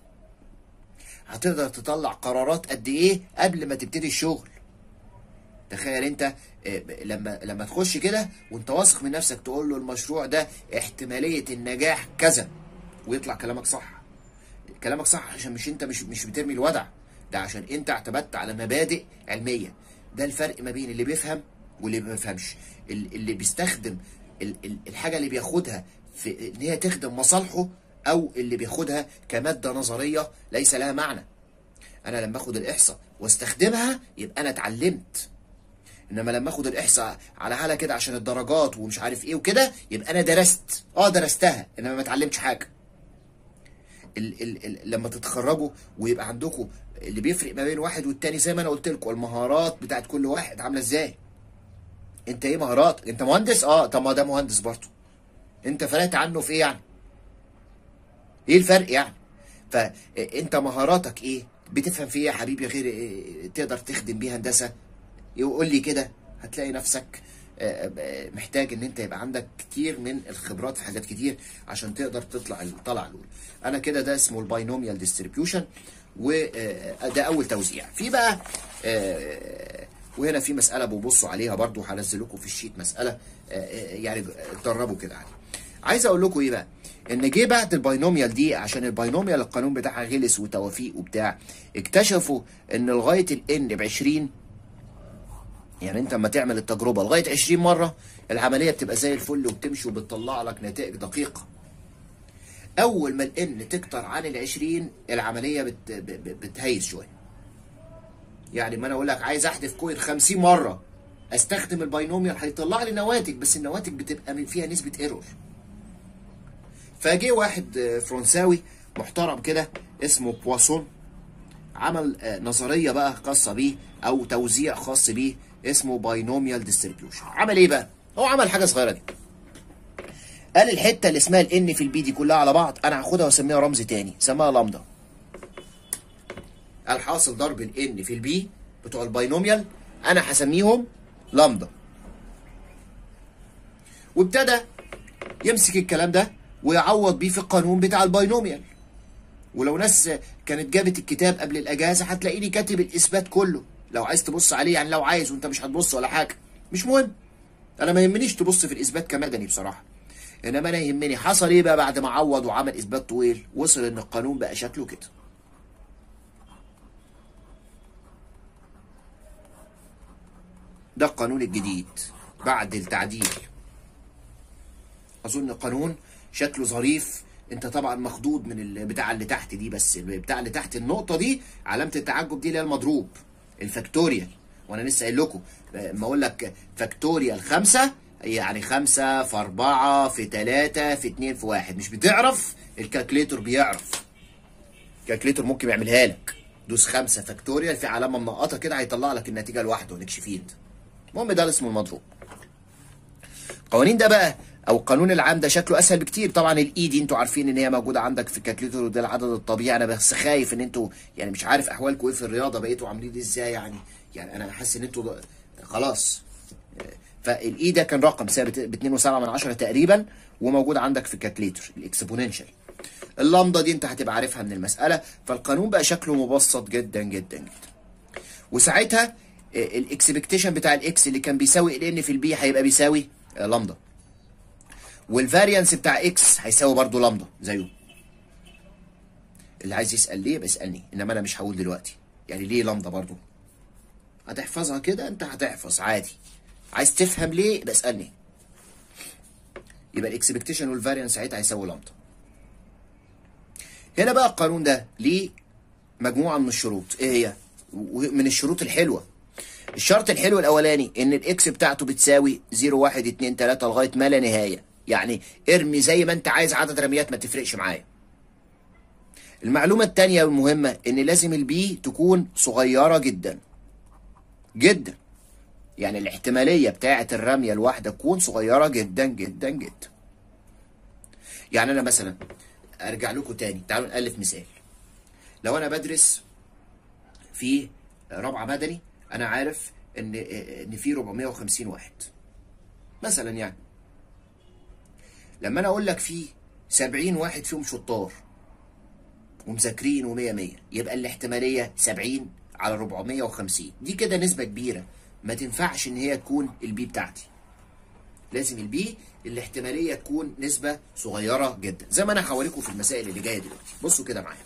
هتقدر تطلع قرارات قد إيه قبل ما تبتدي الشغل تخيل انت آه، لما لما تخش كده وانت واثق من نفسك تقول له المشروع ده احتماليه النجاح كذا ويطلع كلامك صح كلامك صح عشان مش انت مش مش بترمي الودع ده عشان انت اعتمدت على مبادئ علميه ده الفرق ما بين اللي بيفهم واللي ما بيفهمش ال- اللي بيستخدم ال- ال- الحاجه اللي بياخدها في ان هي تخدم مصالحه او اللي بياخدها كماده نظريه ليس لها معنى انا لما اخد الاحصاء واستخدمها يبقى انا اتعلمت انما لما اخد الاحصاء على حاله كده عشان الدرجات ومش عارف ايه وكده يبقى انا درست اه درستها انما ما اتعلمتش حاجه ال ال ال لما تتخرجوا ويبقى عندكم اللي بيفرق ما بين واحد والتاني زي ما انا قلت لكم المهارات بتاعت كل واحد عامله ازاي انت ايه مهارات انت مهندس اه طب ما ده مهندس برضه انت فرقت عنه في ايه يعني ايه الفرق يعني فانت مهاراتك ايه بتفهم في ايه يا حبيبي غير إيه تقدر تخدم بيه هندسه يقول لي كده هتلاقي نفسك آه، آه، محتاج ان انت يبقى عندك كتير من الخبرات في حاجات كتير عشان تقدر تطلع الطلعه الاولى انا كده ده اسمه الباينوميال ديستريبيوشن وده اول توزيع في بقى آه، وهنا في مساله ببصوا عليها برضو هنزل لكم في الشيت مساله آه، آه، يعني اتدربوا كده عليها عايز اقول لكم ايه بقى ان جه بعد الباينوميال دي عشان الباينوميال القانون بتاعها غلس وتوافيق وبتاع اكتشفوا ان لغايه الان ب 20 يعني انت لما تعمل التجربه لغايه 20 مره العمليه بتبقى زي الفل وبتمشي وبتطلع لك نتائج دقيقه اول ما الان تكتر عن ال 20 العمليه بت... ب- ب- بتهيس شويه يعني ما انا اقول لك عايز احذف كوين 50 مره استخدم الباينوميال هيطلع لي نواتج بس النواتج بتبقى من فيها نسبه ايرور فجه واحد آه، فرنساوي محترم كده اسمه بواسون عمل آه، نظريه بقى خاصه بيه او توزيع خاص بيه اسمه باينوميال ديستريبيوشن عمل ايه بقى هو عمل حاجه صغيره دي قال الحته اللي اسمها الان في البي دي كلها على بعض انا هاخدها واسميها رمز تاني سماها لامدا قال حاصل ضرب الان في البي بتوع الباينوميال انا هسميهم لامدا وابتدى يمسك الكلام ده ويعوض بيه في القانون بتاع الباينوميال ولو ناس كانت جابت الكتاب قبل الاجازه هتلاقيني كاتب الاثبات كله لو عايز تبص عليه يعني لو عايز وانت مش هتبص ولا حاجه مش مهم انا ما يهمنيش تبص في الاثبات كمدني بصراحه انما انا يهمني حصل ايه بقى بعد ما عوض وعمل اثبات طويل وصل ان القانون بقى شكله كده ده القانون الجديد بعد التعديل اظن القانون شكله ظريف انت طبعا مخضوض من البتاع اللي تحت دي بس البتاع اللي تحت النقطه دي علامه التعجب دي اللي هي المضروب الفاكتوريال وانا لسه قايل لكم لما اقول لك فاكتوريال خمسة يعني خمسة في أربعة في ثلاثة في اتنين في واحد مش بتعرف الكالكليتور بيعرف الكالكليتور ممكن يعملها لك دوس خمسة فاكتوريال في علامة منقطة كده هيطلع لك النتيجة لوحده ونكش فيلد المهم ده اللي اسمه المضروب القوانين ده بقى او القانون العام ده شكله اسهل بكتير طبعا الاي دي انتوا عارفين ان هي موجوده عندك في الكالكليتور وده العدد الطبيعي انا بس خايف ان انتوا يعني مش عارف احوالكم ايه في الرياضه بقيتوا عاملين دي ازاي يعني يعني انا حاسس ان انتوا ده- خلاص فالاي ده كان رقم ثابت ب 2.7 من 10 تقريبا وموجود عندك في الكالكليتور الاكسبوننشال اللامدا دي انت هتبقى عارفها من المساله فالقانون بقى شكله مبسط جدا جدا جدا وساعتها الاكسبكتيشن بتاع الاكس اللي كان بيساوي الان في البي هيبقى بيساوي آه، لامدا والفاريانس بتاع اكس هيساوي برضه لامدا زيه اللي عايز يسال ليه بيسالني انما انا مش هقول دلوقتي يعني ليه لامدا برضه هتحفظها كده انت هتحفظ عادي عايز تفهم ليه بسالني يبقى الاكسبكتيشن والفاريانس ساعتها هيساوي لامدا هنا بقى القانون ده ليه مجموعه من الشروط ايه هي ومن الشروط الحلوه الشرط الحلو الاولاني ان الاكس بتاعته بتساوي 0 1 2 3 لغايه ما لا نهايه يعني ارمي زي ما انت عايز عدد رميات ما تفرقش معايا المعلومه الثانيه والمهمه ان لازم البي تكون صغيره جدا جدا يعني الاحتماليه بتاعه الرميه الواحده تكون صغيره جدا جدا جدا يعني انا مثلا ارجع لكم تاني تعالوا نالف مثال لو انا بدرس في رابعه مدني انا عارف ان ان في 450 واحد مثلا يعني لما انا اقول لك في 70 واحد فيهم شطار ومذاكرين و100 100 يبقى الاحتماليه 70 على 450 دي كده نسبه كبيره ما تنفعش ان هي تكون البي بتاعتي لازم البي الاحتماليه تكون نسبه صغيره جدا زي ما انا هوريكم في المسائل اللي جايه دلوقتي بصوا كده معايا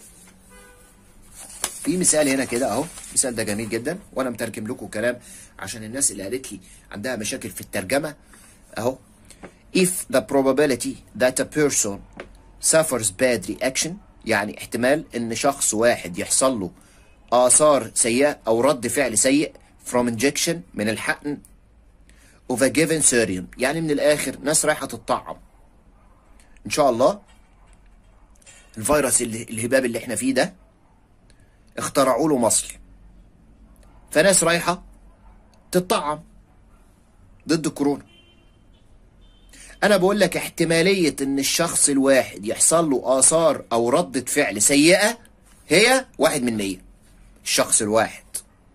في مثال هنا كده اهو المثال ده جميل جدا وانا مترجم لكم كلام عشان الناس اللي قالت لي عندها مشاكل في الترجمه اهو if the probability that a person suffers bad reaction يعني احتمال ان شخص واحد يحصل له اثار سيئه او رد فعل سيء from injection من الحقن of a given serum يعني من الاخر ناس رايحه تتطعم ان شاء الله الفيروس اللي الهباب اللي احنا فيه ده اخترعوا له مصل فناس رايحه تتطعم ضد الكورونا انا بقول لك احتماليه ان الشخص الواحد يحصل له اثار او ردة فعل سيئه هي واحد من مية الشخص الواحد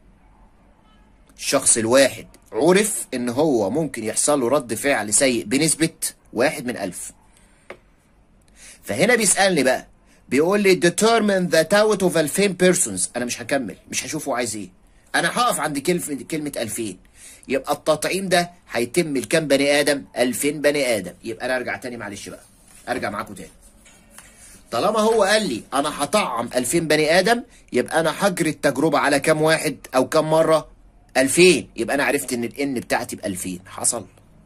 الشخص الواحد عرف ان هو ممكن يحصل له رد فعل سيء بنسبة واحد من ألف فهنا بيسألني بقى بيقول لي determine the out of 2000 persons انا مش هكمل مش هشوف هو عايز ايه انا هقف عند كلمة كلمة 2000 يبقى التطعيم ده هيتم لكام بني ادم 2000 بني ادم يبقى انا ارجع تاني معلش بقى ارجع معاكم تاني طالما هو قال لي انا هطعم 2000 بني ادم يبقى انا هجري التجربه على كام واحد او كام مره 2000 يبقى انا عرفت ان الان بتاعتي ب 2000 حصل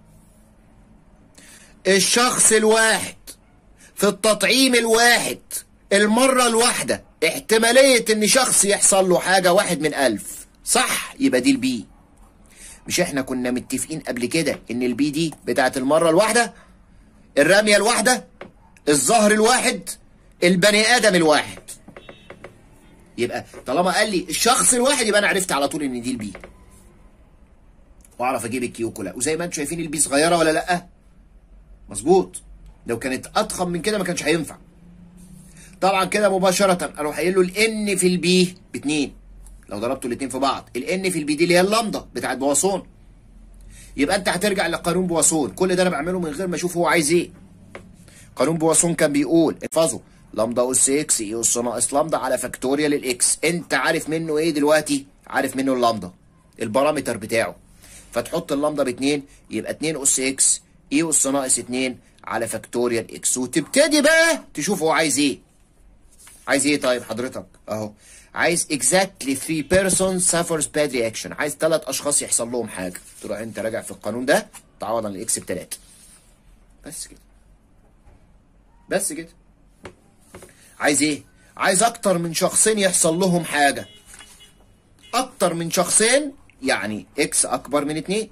الشخص الواحد في التطعيم الواحد المرة الواحدة احتمالية ان شخص يحصل له حاجة واحد من ألف صح يبقى دي البي مش احنا كنا متفقين قبل كده ان البي دي بتاعت المرة الواحدة الرمية الواحدة الظهر الواحد البني آدم الواحد يبقى طالما قال لي الشخص الواحد يبقى انا عرفت على طول ان دي البي واعرف اجيب الكيو كلها وزي ما انتم شايفين البي صغيره ولا لا مظبوط لو كانت اضخم من كده ما كانش هينفع طبعا كده مباشره اروح قايل له الان في البي باتنين لو ضربتوا الاتنين في بعض الان في البي دي اللي هي اللمضه بتاعت بواسون يبقى انت هترجع لقانون بواسون كل ده انا بعمله من غير ما اشوف هو عايز ايه قانون بواسون كان بيقول احفظوا لامدا اس اكس اي اس ناقص لامدا على فاكتوريال الاكس انت عارف منه ايه دلوقتي عارف منه اللامدا البارامتر بتاعه فتحط اللامدا باتنين يبقى 2 اس اكس اي اس ناقص 2 على فاكتوريال اكس وتبتدي بقى تشوف هو عايز ايه عايز ايه طيب حضرتك اهو عايز exactly three persons suffers bad reaction عايز ثلاث اشخاص يحصل لهم حاجه تروح انت راجع في القانون ده تعوض عن الاكس بتلاته بس كده بس كده عايز ايه عايز اكتر من شخصين يحصل لهم حاجه اكتر من شخصين يعني اكس اكبر من اتنين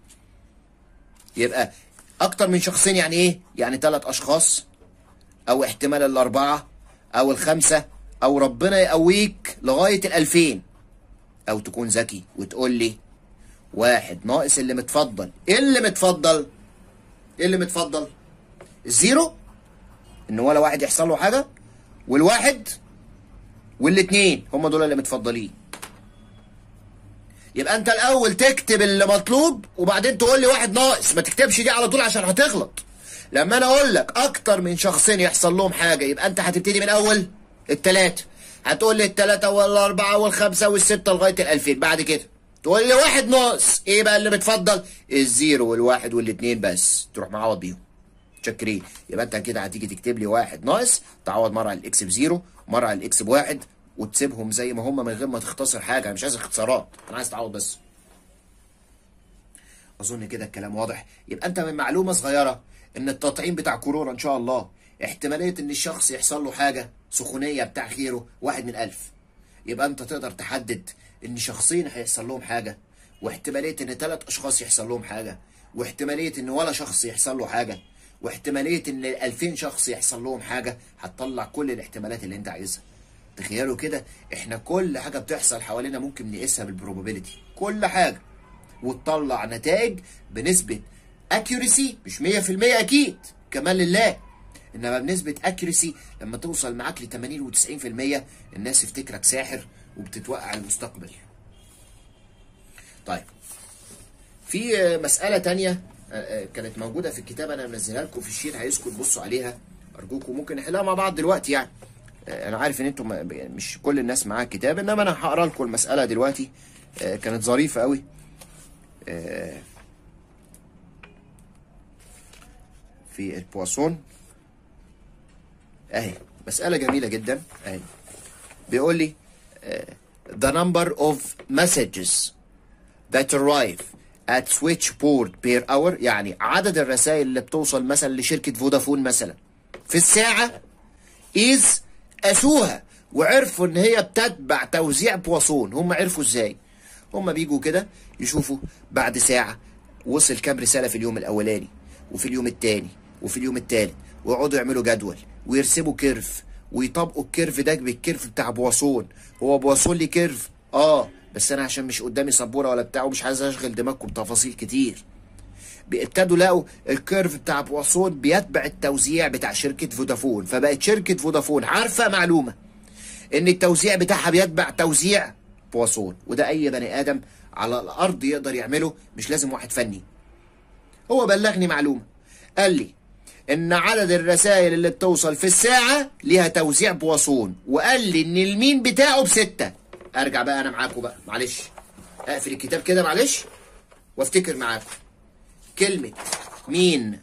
يبقى اكتر من شخصين يعني ايه يعني ثلاث اشخاص او احتمال الاربعه او الخمسه او ربنا يقويك لغايه الالفين او تكون ذكي وتقول لي واحد ناقص اللي متفضل ايه اللي متفضل ايه اللي متفضل الزيرو ان ولا واحد يحصل له حاجه والواحد والاتنين هم دول اللي متفضلين يبقى انت الاول تكتب اللي مطلوب وبعدين تقول لي واحد ناقص ما تكتبش دي على طول عشان هتغلط لما انا اقول لك اكتر من شخصين يحصل لهم حاجه يبقى انت هتبتدي من اول التلاته هتقول لي التلاته والاربعه والخمسه والسته لغايه الالفين بعد كده تقول لي واحد ناقص ايه بقى اللي متفضل الزيرو والواحد والاتنين بس تروح معوض بيهم متشكرين يبقى انت كده هتيجي تكتب لي واحد ناقص تعوض مره على الاكس بزيرو مره على الاكس بواحد وتسيبهم زي ما هم من غير ما تختصر حاجه انا مش عايز اختصارات انا عايز تعوض بس اظن كده الكلام واضح يبقى انت من معلومه صغيره ان التطعيم بتاع كورونا ان شاء الله احتماليه ان الشخص يحصل له حاجه سخونيه بتاع غيره واحد من ألف يبقى انت تقدر تحدد ان شخصين هيحصل لهم حاجه واحتماليه ان ثلاث اشخاص يحصل لهم حاجه واحتماليه ان ولا شخص يحصل له حاجه واحتماليه ان 2000 شخص يحصل لهم حاجه هتطلع كل الاحتمالات اللي انت عايزها تخيلوا كده احنا كل حاجه بتحصل حوالينا ممكن نقيسها بالبروبابيلتي كل حاجه وتطلع نتائج بنسبه اكيوريسي مش 100% اكيد كمان لله انما بنسبه اكيوريسي لما توصل معاك ل 80 و90% الناس تفتكرك ساحر وبتتوقع المستقبل طيب في مسألة تانية كانت موجودة في الكتاب أنا منزلها لكم في الشيت عايزكم تبصوا عليها أرجوكم ممكن نحلها مع بعض دلوقتي يعني أنا عارف إن أنتم مش كل الناس معاها الكتاب إنما أنا هقرا لكم المسألة دلوقتي كانت ظريفة قوي في البواسون أهي مسألة جميلة جدا أهي بيقول لي the number of messages that arrive at switchboard per hour يعني عدد الرسائل اللي بتوصل مثلا لشركة فودافون مثلا في الساعة is قاسوها وعرفوا ان هي بتتبع توزيع بواسون هم عرفوا ازاي هم بيجوا كده يشوفوا بعد ساعة وصل كام رسالة في اليوم الأولاني وفي اليوم التاني وفي اليوم التالت ويقعدوا يعملوا جدول ويرسموا كيرف ويطبقوا الكيرف ده بالكيرف بتاع بواسون هو بواسون لي كيرف اه بس انا عشان مش قدامي سبوره ولا بتاع ومش عايز اشغل دماغكم بتفاصيل كتير ابتدوا لقوا الكيرف بتاع بواسون بيتبع التوزيع بتاع شركه فودافون فبقت شركه فودافون عارفه معلومه ان التوزيع بتاعها بيتبع توزيع بواسون وده اي بني ادم على الارض يقدر يعمله مش لازم واحد فني هو بلغني معلومه قال لي ان عدد الرسائل اللي بتوصل في الساعه ليها توزيع بواسون وقال لي ان المين بتاعه بسته ارجع بقى انا معاكم بقى معلش اقفل الكتاب كده معلش وافتكر معاكم كلمة مين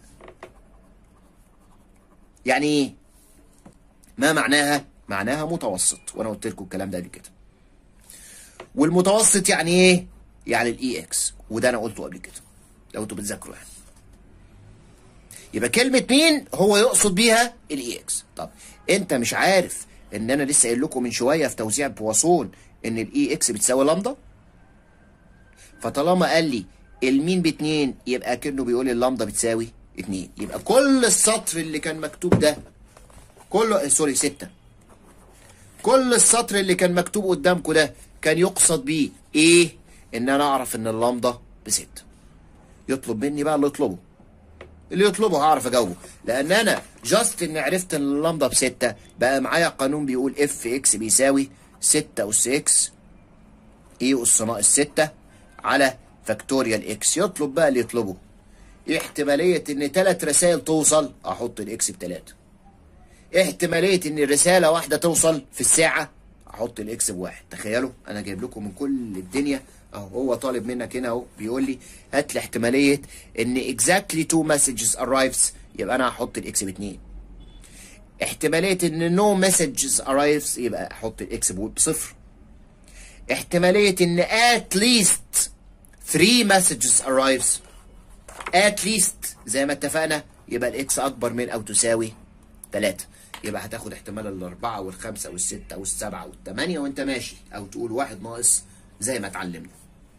يعني ايه ما معناها معناها متوسط وانا قلت لكم الكلام ده قبل كده والمتوسط يعني ايه يعني الاي اكس وده انا قلته قبل كده لو انتوا بتذاكروا يعني يبقى كلمة مين هو يقصد بيها الاي اكس طب انت مش عارف ان انا لسه قايل لكم من شوية في توزيع بواسون ان الاي اكس بتساوي لامدا فطالما قال لي المين باتنين يبقى كأنه بيقول لي اللامدا بتساوي اتنين يبقى كل السطر اللي كان مكتوب ده كله سوري ستة كل السطر اللي كان مكتوب قدامكم ده كان يقصد بيه ايه ان انا اعرف ان اللامدا بستة يطلب مني بقى اللي يطلبه اللي يطلبه هعرف اجاوبه لان انا جاست ان عرفت ان اللامدا بستة بقى معايا قانون بيقول اف اكس بيساوي ستة اس اكس اي اس ناقص ستة على فاكتوريال اكس يطلب بقى اللي يطلبه احتمالية ان ثلاث رسائل توصل احط الاكس بتلاتة احتمالية ان رسالة واحدة توصل في الساعة احط الاكس بواحد تخيلوا انا جايب لكم من كل الدنيا اهو هو طالب منك هنا اهو بيقول لي هات لي احتمالية ان exactly two messages arrives يبقى انا هحط الاكس باتنين احتمالية ان no messages arrives يبقى احط الاكس بصفر احتمالية ان at least three messages arrives at least زي ما اتفقنا يبقى الاكس اكبر من او تساوي 3 يبقى هتاخد احتمال الاربعه والخمسه والسته والسبعه والثمانيه وانت ماشي او تقول واحد ناقص زي ما اتعلمنا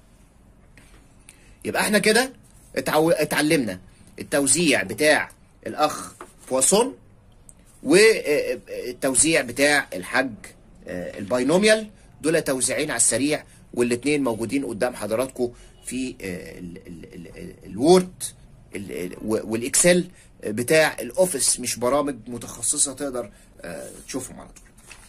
يبقى احنا كده اتعو... اتعلمنا التوزيع بتاع الاخ بواسون والتوزيع بتاع الحاج الباينوميال دول توزيعين على السريع والاثنين موجودين قدام حضراتكم في الوورد والاكسل بتاع الاوفيس مش برامج متخصصه تقدر تشوفهم على طول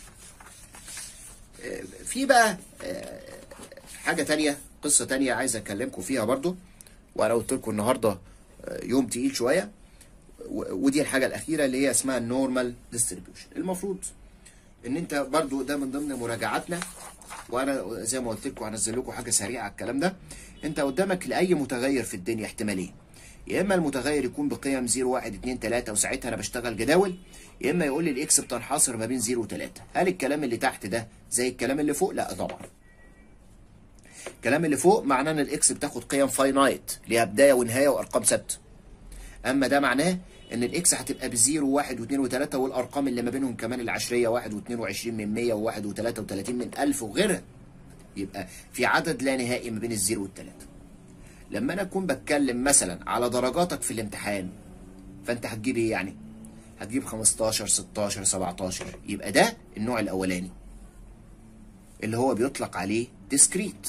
في بقى حاجه تانية قصه تانية عايز اكلمكم فيها برضو وانا قلت لكم النهارده يوم تقيل شويه ودي الحاجه الاخيره اللي هي اسمها النورمال ديستريبيوشن المفروض ان انت برضو ده من ضمن مراجعاتنا وانا زي ما قلت لكم هنزل لكم حاجه سريعه على الكلام ده انت قدامك لاي متغير في الدنيا احتمالين يا اما المتغير يكون بقيم 0 1 2 3 وساعتها انا بشتغل جداول يا اما يقول لي الاكس بتنحصر ما بين 0 و 3 هل الكلام اللي تحت ده زي الكلام اللي فوق لا طبعا الكلام اللي فوق معناه ان الاكس بتاخد قيم فاينايت ليها بدايه ونهايه وارقام ثابته اما ده معناه ان الاكس هتبقى بزيرو واحد واثنين وثلاثة والارقام اللي ما بينهم كمان العشرية واحد واثنين وعشرين من مية وواحد وثلاثة وثلاثين من الف وغيرها يبقى في عدد لا نهائي ما بين الزيرو والثلاثة لما انا اكون بتكلم مثلا على درجاتك في الامتحان فانت هتجيب ايه يعني هتجيب 15 16 17 يبقى ده النوع الاولاني اللي هو بيطلق عليه ديسكريت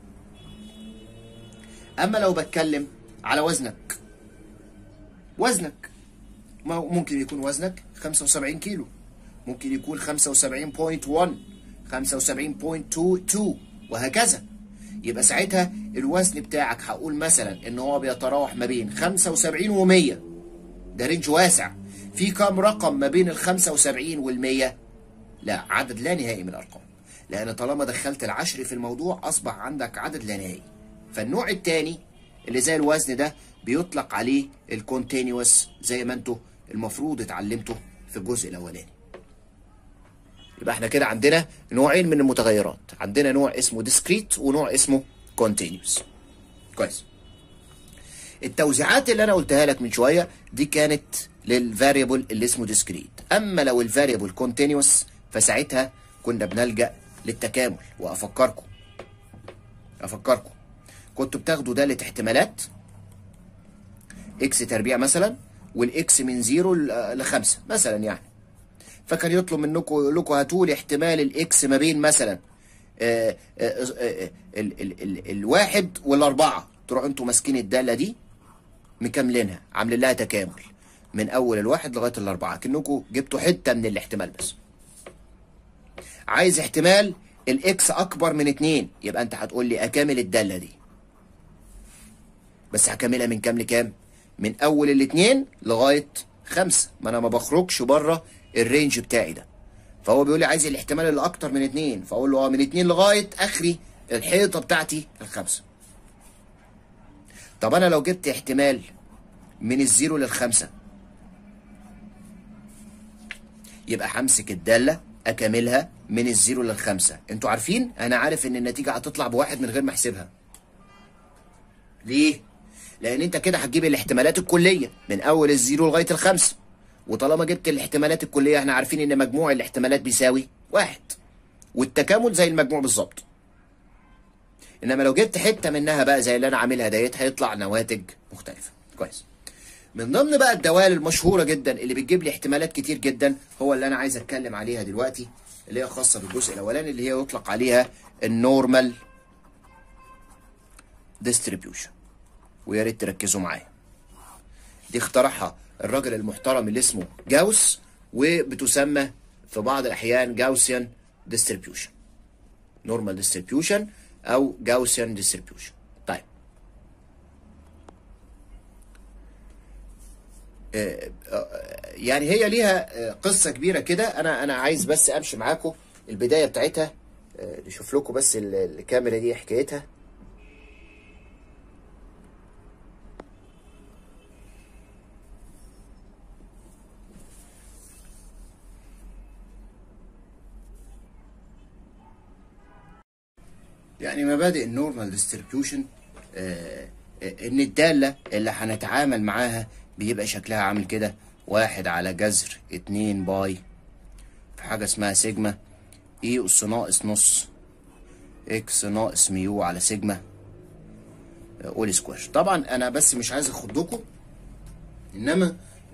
اما لو بتكلم على وزنك وزنك ممكن يكون وزنك 75 كيلو ممكن يكون 75.1 75.22 وهكذا يبقى ساعتها الوزن بتاعك هقول مثلا ان هو بيتراوح ما بين 75 و100 ده رينج واسع في كام رقم ما بين ال 75 وال 100 لا عدد لا نهائي من الارقام لان طالما دخلت العشر في الموضوع اصبح عندك عدد لا نهائي فالنوع الثاني اللي زي الوزن ده بيطلق عليه الكونتينيوس زي ما انتوا المفروض اتعلمته في الجزء الاولاني يبقى احنا كده عندنا نوعين من المتغيرات عندنا نوع اسمه discrete ونوع اسمه continuous كويس التوزيعات اللي انا قلتها لك من شويه دي كانت للفاريبل اللي اسمه discrete اما لو الفاريبل continuous فساعتها كنا بنلجا للتكامل وافكركم افكركم كنتوا بتاخدوا داله احتمالات اكس تربيع مثلا والاكس من زيرو لخمسة مثلا يعني فكان يطلب منكم يقول لكم هاتوا لي احتمال الاكس ما بين مثلا آآ آآ آآ ال ال ال الواحد والاربعه تروحوا انتوا ماسكين الداله دي مكملينها عاملين لها تكامل من اول الواحد لغايه الاربعه كانكم جبتوا حته من الاحتمال بس عايز احتمال الاكس اكبر من اتنين يبقى انت هتقول لي اكامل الداله دي بس هكملها من كام لكام من اول الاثنين لغايه خمسه ما انا ما بخرجش بره الرينج بتاعي ده فهو بيقول لي عايز الاحتمال اللي اكتر من اتنين فاقول له اه من اتنين لغايه اخري الحيطه بتاعتي الخمسه طب انا لو جبت احتمال من الزيرو للخمسه يبقى همسك الداله اكملها من الزيرو للخمسه انتوا عارفين انا عارف ان النتيجه هتطلع بواحد من غير ما احسبها ليه؟ لان انت كده هتجيب الاحتمالات الكليه من اول الزيرو لغايه الخمسه وطالما جبت الاحتمالات الكليه احنا عارفين ان مجموع الاحتمالات بيساوي واحد والتكامل زي المجموع بالظبط انما لو جبت حته منها بقى زي اللي انا عاملها ديت هيطلع نواتج مختلفه كويس من ضمن بقى الدوال المشهوره جدا اللي بتجيب لي احتمالات كتير جدا هو اللي انا عايز اتكلم عليها دلوقتي اللي هي خاصه بالجزء الاولاني اللي هي يطلق عليها النورمال ديستريبيوشن ويا ريت تركزوا معايا دي اخترعها الراجل المحترم اللي اسمه جاوس وبتسمى في بعض الاحيان جاوسيان ديستريبيوشن نورمال ديستريبيوشن او جاوسيان ديستريبيوشن طيب آه، آه، يعني هي ليها آه، قصه كبيره كده انا انا عايز بس امشي معاكم البدايه بتاعتها آه، نشوف لكم بس ال- الكاميرا دي حكايتها يعني مبادئ النورمال ديستريبيوشن ان الداله اللي هنتعامل معاها بيبقى شكلها عامل كده واحد على جذر اتنين باي في حاجه اسمها سيجما اي اس ناقص نص اكس ناقص ميو على سيجما اول سكوير طبعا انا بس مش عايز اخضكم انما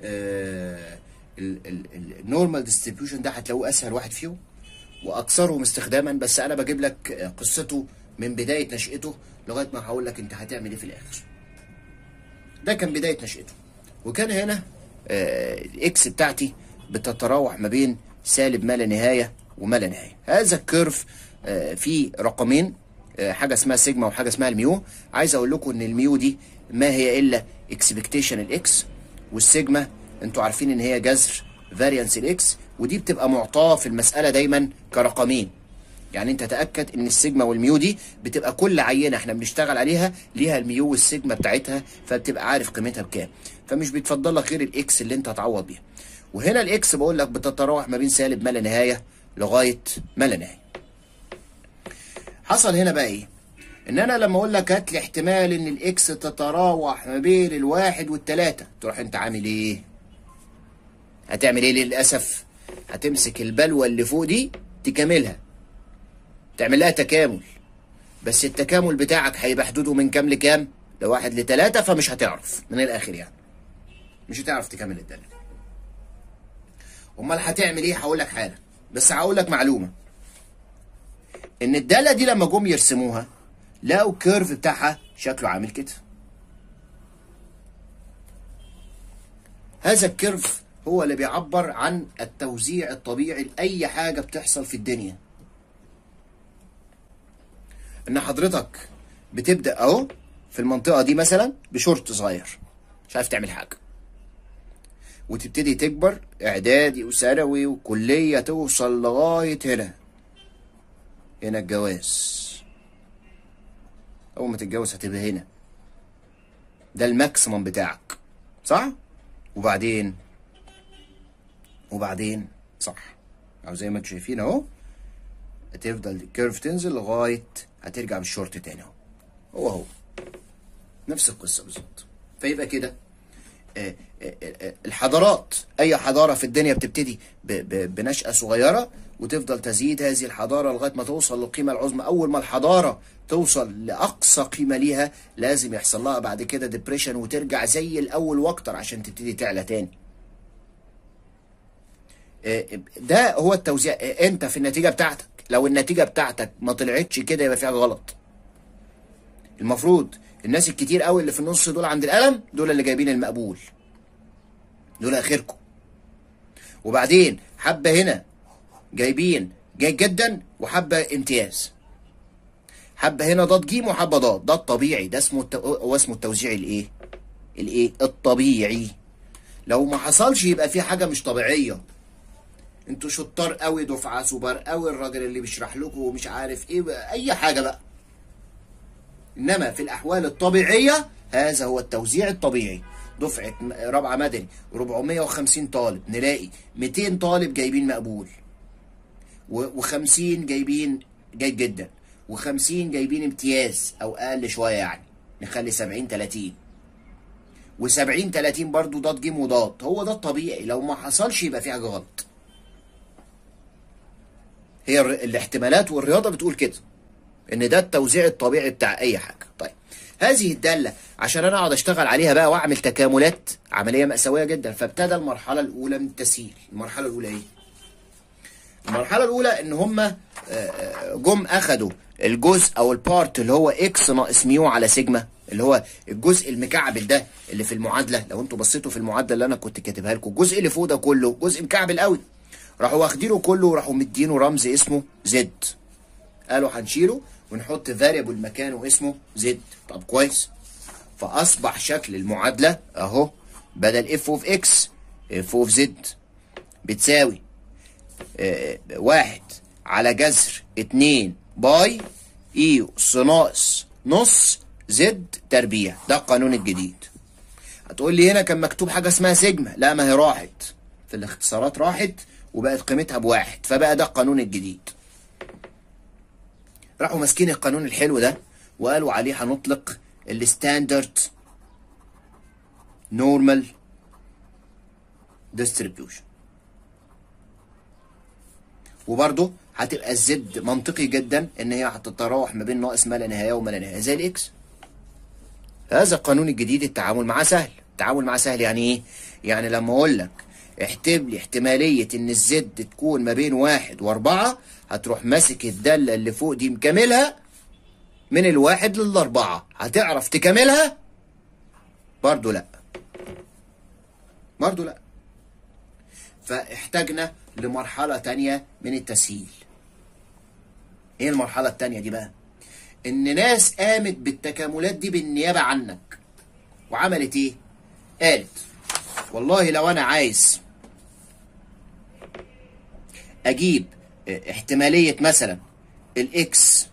النورمال ديستريبيوشن ده هتلاقوه اسهل واحد فيهم واكثرهم استخداما بس انا بجيب لك قصته من بدايه نشأته لغايه ما هقول لك انت هتعمل ايه في الاخر. ده كان بدايه نشأته وكان هنا آه، الاكس بتاعتي بتتراوح ما بين سالب ما لا نهايه وما لا نهايه. هذا الكيرف آه، فيه رقمين آه، حاجه اسمها سيجما وحاجه اسمها الميو عايز اقول لكم ان الميو دي ما هي الا اكسبكتيشن الاكس والسيجما انتوا عارفين ان هي جذر فاريانس الاكس ودي بتبقى معطاه في المساله دايما كرقمين يعني انت تاكد ان السيجما والميو دي بتبقى كل عينه احنا بنشتغل عليها ليها الميو والسيجما بتاعتها فبتبقى عارف قيمتها بكام فمش بيتفضل لك غير الاكس اللي انت هتعوض بيها وهنا الاكس بقول لك بتتراوح ما بين سالب ما لا نهايه لغايه ما لا نهايه حصل هنا بقى ايه ان انا لما اقول لك هات لي احتمال ان الاكس تتراوح ما بين الواحد والتلاته تروح انت عامل ايه هتعمل ايه للاسف هتمسك البلوه اللي فوق دي تكملها تعمل لها تكامل بس التكامل بتاعك هيبقى حدوده من كام لكام لو واحد لتلاتة فمش هتعرف من الاخر يعني مش هتعرف تكمل الداله امال هتعمل ايه هقول لك حالا بس هقول لك معلومه ان الداله دي لما جم يرسموها لقوا الكيرف بتاعها شكله عامل كده هذا الكيرف هو اللي بيعبر عن التوزيع الطبيعي لأي حاجة بتحصل في الدنيا إن حضرتك بتبدأ أهو في المنطقة دي مثلا بشورت صغير مش عارف تعمل حاجة وتبتدي تكبر إعدادي وثانوي وكلية توصل لغاية هنا هنا الجواز أول ما تتجوز هتبقى هنا ده الماكسيمم بتاعك صح؟ وبعدين وبعدين صح او زي ما انتم شايفين اهو هتفضل الكيرف تنزل لغايه هترجع بالشورت تاني اهو هو هو نفس القصه بالظبط فيبقى كده آه، آه، آه، الحضارات اي حضاره في الدنيا بتبتدي ب- ب- بنشاه صغيره وتفضل تزيد هذه الحضاره لغايه ما توصل للقيمه العظمى اول ما الحضاره توصل لاقصى قيمه ليها لازم يحصل لها بعد كده ديبريشن وترجع زي الاول واكتر عشان تبتدي تعلى تاني ده هو التوزيع انت في النتيجه بتاعتك لو النتيجه بتاعتك ما طلعتش كده يبقى في حاجه غلط المفروض الناس الكتير قوي اللي في النص دول عند القلم دول اللي جايبين المقبول دول اخركم وبعدين حبه هنا جايبين جيد جدا وحبه امتياز حبه هنا ضاد جيم وحبه ضاد ده الطبيعي ده اسمه الت... هو اسمه التوزيع الايه الايه الطبيعي لو ما حصلش يبقى في حاجه مش طبيعيه انتوا شطار قوي دفعه سوبر قوي الراجل اللي بيشرح لكم ومش عارف ايه بقى، اي حاجه بقى انما في الاحوال الطبيعيه هذا هو التوزيع الطبيعي دفعه م- رابعه مدني 450 طالب نلاقي 200 طالب جايبين مقبول و50 جايبين جيد جدا و50 جايبين امتياز او اقل شويه يعني نخلي 70 30 و70 30 برضو ضاد ج وضاد هو ده الطبيعي لو ما حصلش يبقى في حاجه غلط هي الر- الاحتمالات والرياضه بتقول كده ان ده التوزيع الطبيعي بتاع اي حاجه طيب هذه الداله عشان انا اقعد اشتغل عليها بقى واعمل تكاملات عمليه مأساويه جدا فابتدى المرحله الاولى من التسهيل المرحله الاولى ايه المرحله الاولى ان هم جم اخدوا الجزء او البارت اللي هو اكس ناقص ميو على سيجما اللي هو الجزء المكعبل ده اللي في المعادله لو انتوا بصيتوا في المعادله اللي انا كنت كاتبها لكم الجزء اللي فوق ده كله جزء مكعبل قوي راحوا واخدينه كله وراحوا مدينه رمز اسمه زد قالوا هنشيله ونحط فاريبل مكانه اسمه زد طب كويس فاصبح شكل المعادله اهو بدل اف اوف اكس اف اوف زد بتساوي آه، واحد على جذر اتنين باي اي اس ناقص نص زد تربيع ده القانون الجديد هتقول لي هنا كان مكتوب حاجه اسمها سيجما لا ما هي راحت في الاختصارات راحت وبقت قيمتها بواحد فبقى ده القانون الجديد راحوا ماسكين القانون الحلو ده وقالوا عليه هنطلق الستاندرد نورمال ديستريبيوشن وبرضه هتبقى الزد منطقي جدا ان هي هتتراوح ما بين ناقص ما لا نهايه وما لا نهايه زي الاكس هذا القانون الجديد التعامل معاه سهل التعامل معاه سهل يعني ايه يعني لما اقول لك احتب لي احتماليه ان الزد تكون ما بين واحد واربعه هتروح ماسك الداله اللي فوق دي مكملها من الواحد للاربعه هتعرف تكملها برضه لا برضه لا فاحتاجنا لمرحلة تانية من التسهيل ايه المرحلة التانية دي بقى ان ناس قامت بالتكاملات دي بالنيابة عنك وعملت ايه قالت والله لو انا عايز اجيب اه، احتمالية مثلا الاكس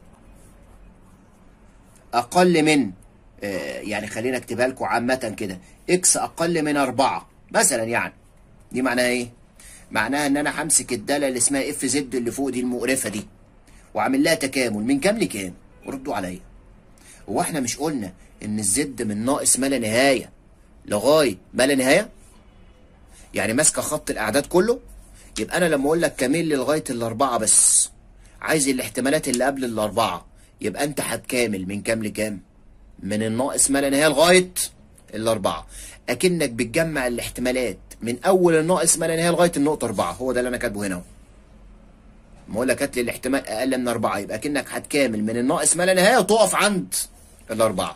اقل من اه، يعني خلينا اكتبها لكم عامة كده اكس اقل من اربعة مثلا يعني دي معناها ايه معناها ان انا همسك الداله اللي اسمها اف زد اللي فوق دي المقرفه دي واعمل لها تكامل من كام لكام ردوا عليا هو احنا مش قلنا ان الزد من ناقص ما لا نهايه لغايه ما لا نهايه يعني ماسكه خط الاعداد كله يبقى انا لما اقول لك كامل لي لغايه الاربعه بس عايز الاحتمالات اللي قبل الاربعه يبقى انت هتكامل من كام لكام من الناقص ما لا نهايه لغايه الاربعه اكنك بتجمع الاحتمالات من اول الناقص ما لا نهايه لغايه النقطه اربعه هو ده اللي انا كاتبه هنا اهو ما اقول لك هات لي الاحتمال اقل من اربعه يبقى اكنك هتكامل من الناقص ما لا نهايه وتقف عند الاربعه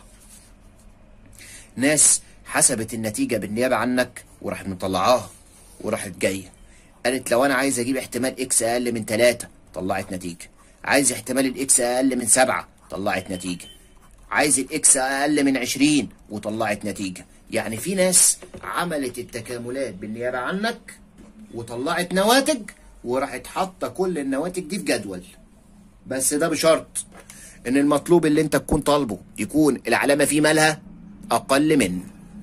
ناس حسبت النتيجه بالنيابه عنك وراحت مطلعاها وراحت جايه قالت لو انا عايز اجيب احتمال اكس اقل من ثلاثة طلعت نتيجه عايز احتمال الاكس اقل من سبعة طلعت نتيجه عايز الاكس اقل من 20 وطلعت نتيجه يعني في ناس عملت التكاملات بالنيابه عنك وطلعت نواتج وراحت حاطه كل النواتج دي في جدول بس ده بشرط ان المطلوب اللي انت تكون طالبه يكون العلامه فيه مالها اقل من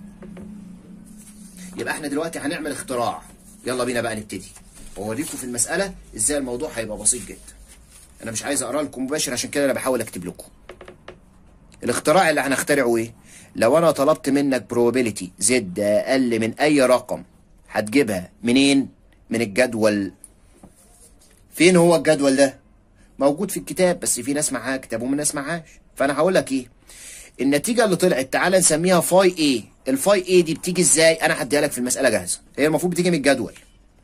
يبقى احنا دلوقتي هنعمل اختراع يلا بينا بقى نبتدي واوريكم في المساله ازاي الموضوع هيبقى بسيط جدا انا مش عايز اقرا لكم مباشر عشان كده انا بحاول اكتب لكم الاختراع اللي هنخترعه ايه لو انا طلبت منك probability زد اقل من اي رقم هتجيبها منين من الجدول فين هو الجدول ده موجود في الكتاب بس في ناس معاها كتاب ومن ناس معهاش فانا هقول لك ايه النتيجه اللي طلعت تعالى نسميها فاي ايه الفاي ايه دي بتيجي ازاي انا هديها لك في المساله جاهزه هي المفروض بتيجي من الجدول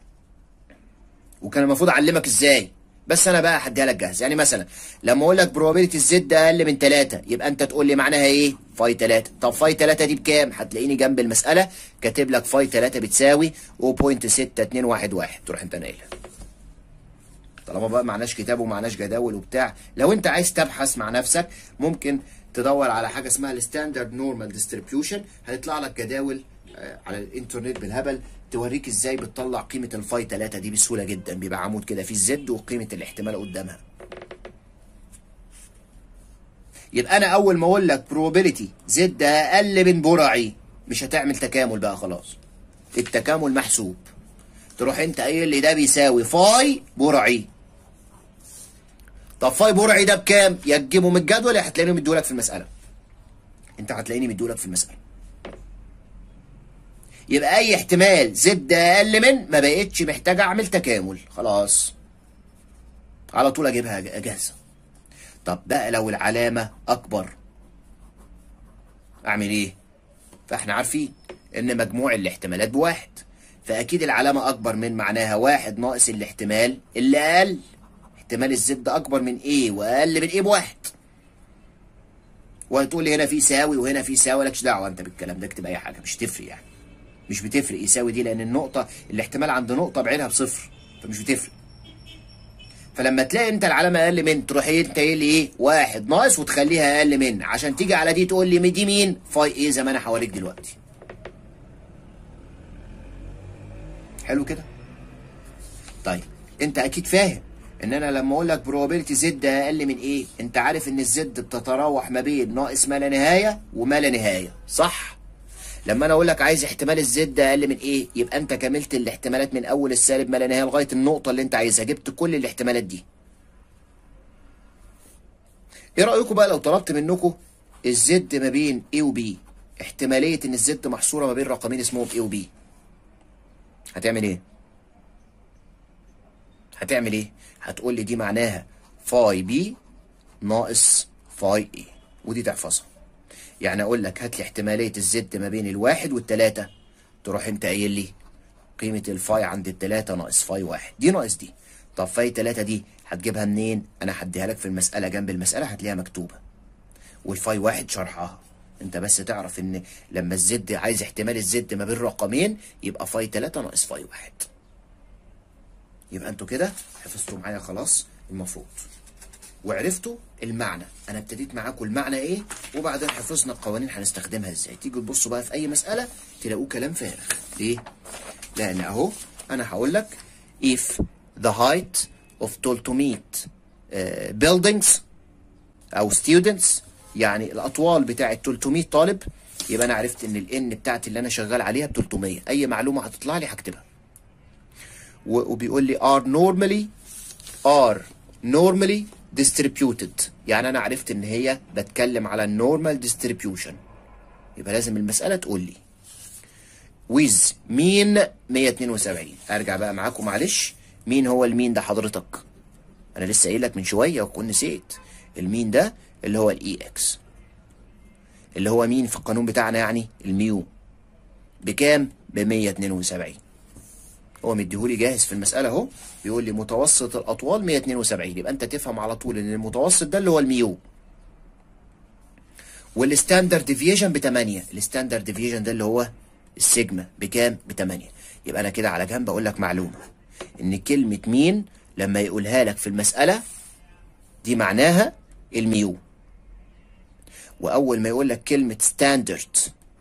وكان المفروض اعلمك ازاي بس انا بقى هديها لك جاهز يعني مثلا لما اقول لك probability الزد اقل من 3 يبقى انت تقول لي معناها ايه فاي 3 طب فاي 3 دي بكام هتلاقيني جنب المساله كاتب لك فاي 3 بتساوي 0.6211 تروح انت نايلها طالما بقى معناش كتاب ومعناش جداول وبتاع لو انت عايز تبحث مع نفسك ممكن تدور على حاجه اسمها الستاندرد نورمال ديستريبيوشن هيطلع لك جداول آه، على الانترنت بالهبل توريك ازاي بتطلع قيمه الفاي 3 دي بسهوله جدا بيبقى عمود كده فيه الزد وقيمه الاحتمال قدامها يبقى انا اول ما اقول لك probability زد اقل من برعي مش هتعمل تكامل بقى خلاص التكامل محسوب تروح انت قايل لي ده بيساوي فاي برعي طب فاي برعي ده بكام يا تجيبه من الجدول يا هتلاقيهم مديهولك في المساله انت هتلاقيني مديهولك في المساله يبقى اي احتمال زد اقل من ما بقتش محتاج اعمل تكامل خلاص على طول اجيبها جاهزه طب بقى لو العلامه اكبر اعمل ايه فاحنا عارفين ان مجموع الاحتمالات بواحد فاكيد العلامه اكبر من معناها واحد ناقص الاحتمال اللي اقل احتمال الزد اكبر من ايه واقل من ايه بواحد وهتقول لي هنا في يساوي وهنا في يساوي مالكش دعوه انت بالكلام ده اكتب اي حاجه مش تفرق يعني مش بتفرق يساوي دي لان النقطه الاحتمال عند نقطه بعينها بصفر فمش بتفرق فلما تلاقي انت العلامه اقل من تروح ايه انت قايل لي ايه واحد ناقص وتخليها اقل من عشان تيجي على دي تقول لي دي مين فاي ايه زي ما انا هوريك دلوقتي حلو كده طيب انت اكيد فاهم ان انا لما اقول لك probability زد اقل من ايه انت عارف ان الزد بتتراوح ما بين ناقص ما لا نهايه وما لا نهايه صح لما انا اقول لك عايز احتمال الزد اقل من ايه يبقى انت كملت الاحتمالات من اول السالب ما لا نهايه لغايه النقطه اللي انت عايزها جبت كل الاحتمالات دي ايه رايكم بقى لو طلبت منكم الزد ما بين A و B احتماليه ان الزد محصوره ما بين رقمين اسمهم A و B هتعمل ايه هتعمل ايه هتقول لي دي معناها فاي بي ناقص فاي اي ودي تحفظها يعني اقول لك هات لي احتماليه الزد ما بين الواحد والتلاته تروح انت قايل لي قيمه الفاي عند التلاته ناقص فاي واحد دي ناقص دي طب فاي تلاته دي هتجيبها منين انا هديها لك في المساله جنب المساله هتلاقيها مكتوبه والفاي واحد شرحها انت بس تعرف ان لما الزد عايز احتمال الزد ما بين رقمين يبقى فاي تلاته ناقص فاي واحد يبقى انتوا كده حفظتوا معايا خلاص المفروض وعرفتوا المعنى انا ابتديت معاكم المعنى ايه وبعدين حفظنا القوانين هنستخدمها ازاي تيجوا تبصوا بقى في اي مساله تلاقوه كلام فارغ ليه لان اهو انا هقول لك if the height of 300 uh, buildings او students يعني الاطوال بتاعه 300 طالب يبقى انا عرفت ان الان بتاعتي اللي انا شغال عليها ب 300 اي معلومه هتطلع لي هكتبها وبيقول لي are normally are normally distributed يعني انا عرفت ان هي بتكلم على النورمال distribution يبقى لازم المساله تقول لي with مين 172 ارجع بقى معاكم معلش مين هو المين ده حضرتك انا لسه قايل لك من شويه وكنت نسيت المين ده اللي هو الاي اكس اللي هو مين في القانون بتاعنا يعني الميو بكام ب 172 هو مديهولي جاهز في المسألة اهو بيقول لي متوسط الأطوال 172 يبقى أنت تفهم على طول إن المتوسط ده اللي هو الميو والستاندرد ديفيجن ب 8 الستاندرد ديفيجن ده اللي هو السيجما بكام؟ ب 8 يبقى أنا كده على جنب أقول لك معلومة إن كلمة مين لما يقولها لك في المسألة دي معناها الميو وأول ما يقول لك كلمة ستاندرد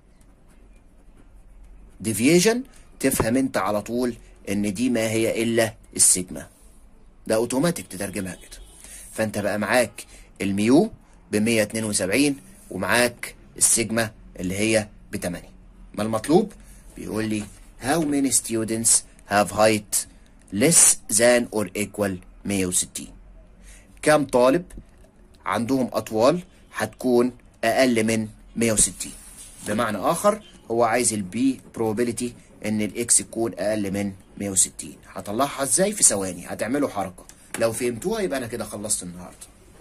ديفيجن تفهم انت على طول ان دي ما هي الا السيجما ده اوتوماتيك تترجمها كده فانت بقى معاك الميو ب 172 ومعاك السيجما اللي هي ب 8 ما المطلوب بيقول لي how many students have height less than or equal 160 كم طالب عندهم اطوال هتكون اقل من 160 بمعنى اخر هو عايز البي probability ان الاكس يكون اقل من 160 هطلعها ازاي في ثواني هتعملوا حركه لو فهمتوها يبقى انا كده خلصت النهارده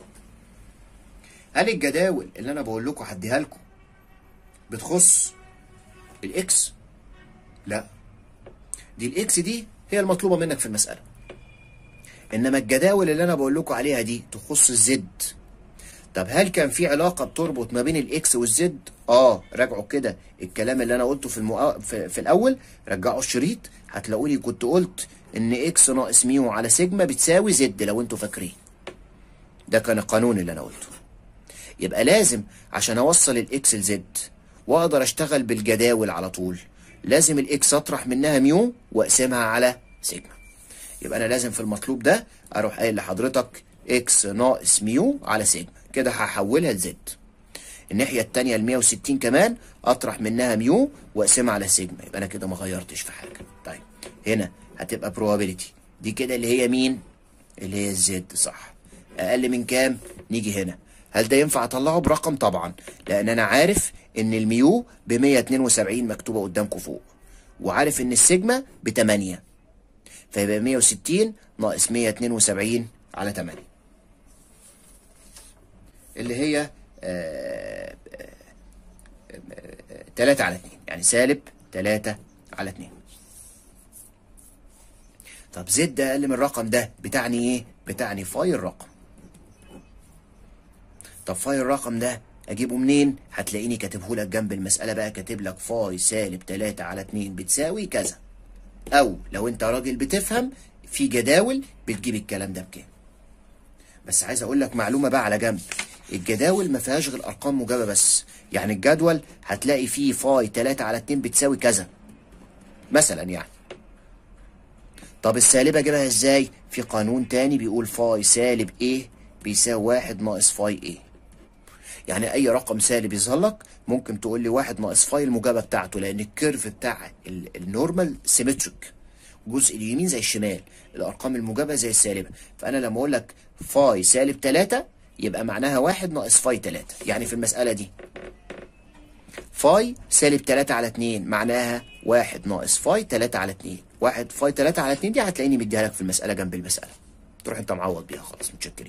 هل الجداول اللي انا بقول لكم هديها لكم بتخص الاكس لا دي الاكس دي هي المطلوبه منك في المساله انما الجداول اللي انا بقول لكم عليها دي تخص الزد طب هل كان في علاقه بتربط ما بين الاكس والزد اه راجعوا كده الكلام اللي انا قلته في, المؤ... في, في الاول رجعوا الشريط هتلاقوني كنت قلت ان اكس ناقص ميو على سيجما بتساوي زد لو انتوا فاكرين ده كان القانون اللي انا قلته يبقى لازم عشان اوصل الاكس لزد واقدر اشتغل بالجداول على طول لازم الاكس اطرح منها ميو واقسمها على سيجما يبقى انا لازم في المطلوب ده اروح قايل لحضرتك اكس ناقص ميو على سيجما كده هحولها لزد الناحيه الثانيه ال 160 كمان اطرح منها ميو واقسمها على سيجما يبقى انا كده ما غيرتش في حاجه طيب هنا هتبقى probability دي كده اللي هي مين اللي هي الزد صح اقل من كام نيجي هنا هل ده ينفع اطلعه برقم طبعا لان انا عارف ان الميو ب 172 مكتوبه قدامكم فوق وعارف ان السيجما ب 8 فيبقى 160 ناقص 172 على 8 اللي هي 3 على 2 يعني سالب 3 على 2 طب زد اقل من الرقم ده بتعني ايه بتعني فاي الرقم طب فاي الرقم ده اجيبه منين هتلاقيني كاتبه لك جنب المساله بقى كاتب لك فاي سالب 3 على 2 بتساوي كذا او لو انت راجل بتفهم في جداول بتجيب الكلام ده بكام بس عايز اقول لك معلومه بقى على جنب الجداول ما فيهاش غير ارقام موجبه بس يعني الجدول هتلاقي فيه فاي 3 على 2 بتساوي كذا مثلا يعني طب السالبه اجيبها ازاي في قانون تاني بيقول فاي سالب ايه بيساوي واحد ناقص فاي ايه يعني اي رقم سالب يظهر لك ممكن تقول لي واحد ناقص فاي الموجبه بتاعته لان الكيرف بتاع النورمال سيمتريك الجزء اليمين زي الشمال الارقام الموجبه زي السالبه فانا لما اقول لك فاي سالب 3 يبقى معناها واحد ناقص فاي 3 يعني في المساله دي فاي سالب 3 على 2 معناها واحد ناقص فاي 3 على 2 واحد فاي 3 على 2 دي هتلاقيني مديها لك في المساله جنب المساله تروح انت معوض بيها خلاص متشكرين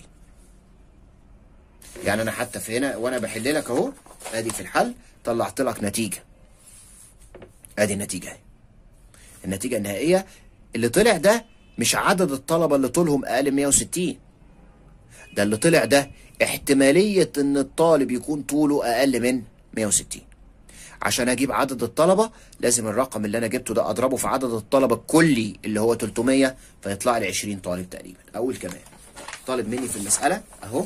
يعني انا حتى في هنا وانا بحل لك اهو ادي في الحل طلعت لك نتيجه ادي النتيجه اهي النتيجه النهائيه اللي طلع ده مش عدد الطلبه اللي طولهم اقل من 160 ده اللي طلع ده احتماليه ان الطالب يكون طوله اقل من 160 عشان اجيب عدد الطلبه لازم الرقم اللي انا جبته ده اضربه في عدد الطلبه الكلي اللي هو 300 فيطلع لي 20 طالب تقريبا اقول كمان طالب مني في المساله اهو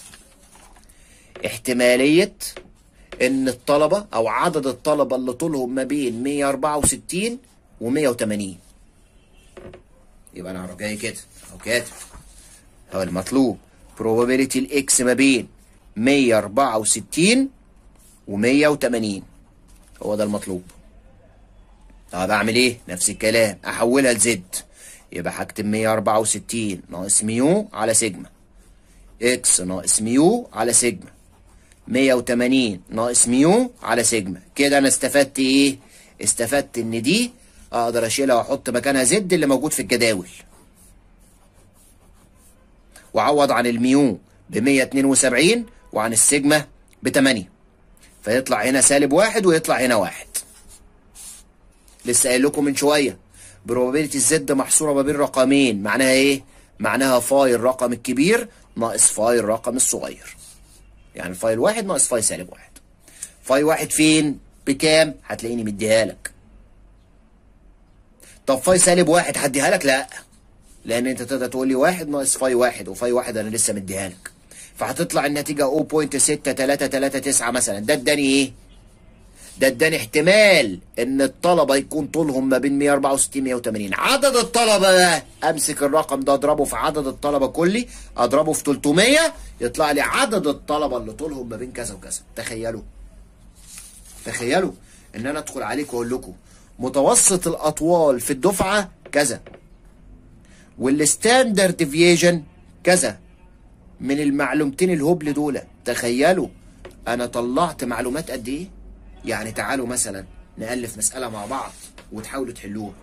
احتماليه ان الطلبه او عدد الطلبه اللي طولهم ما بين 164 و 180 يبقى انا هروح جاي كده اهو كاتب هو المطلوب probability الاكس ما بين 164 و 180 هو ده المطلوب طب اعمل ايه نفس الكلام احولها لزد يبقى هكتب 164 ناقص ميو على سيجما اكس ناقص ميو على سيجما 180 ناقص ميو على سيجما كده انا استفدت ايه استفدت ان دي اقدر اشيلها واحط مكانها زد اللي موجود في الجداول وعوض عن الميو ب 172 وعن السيجما ب 8 فيطلع هنا سالب واحد ويطلع هنا واحد لسه قايل لكم من شويه probability الزد محصوره ما بين رقمين معناها ايه معناها فاي الرقم الكبير ناقص فاي الرقم الصغير يعني فاي الواحد ناقص فاي سالب واحد فاي واحد فين بكام هتلاقيني مديها لك طب فاي سالب واحد هديها لك لا لان انت تقدر تقول لي واحد ناقص فاي واحد وفاي واحد انا لسه مديها لك فهتطلع النتيجه 0.6339 مثلا ده اداني ايه ده اداني احتمال ان الطلبه يكون طولهم ما بين 164 180 عدد الطلبه ده امسك الرقم ده اضربه في عدد الطلبه كلي اضربه في 300 يطلع لي عدد الطلبه اللي طولهم ما بين كذا وكذا تخيلوا تخيلوا ان انا ادخل عليكم واقول لكم متوسط الاطوال في الدفعه كذا والستاندرد ديفيجن كذا من المعلومتين الهبل دول تخيلوا انا طلعت معلومات قد ايه يعني تعالوا مثلا نألف مسألة مع بعض وتحاولوا تحلوها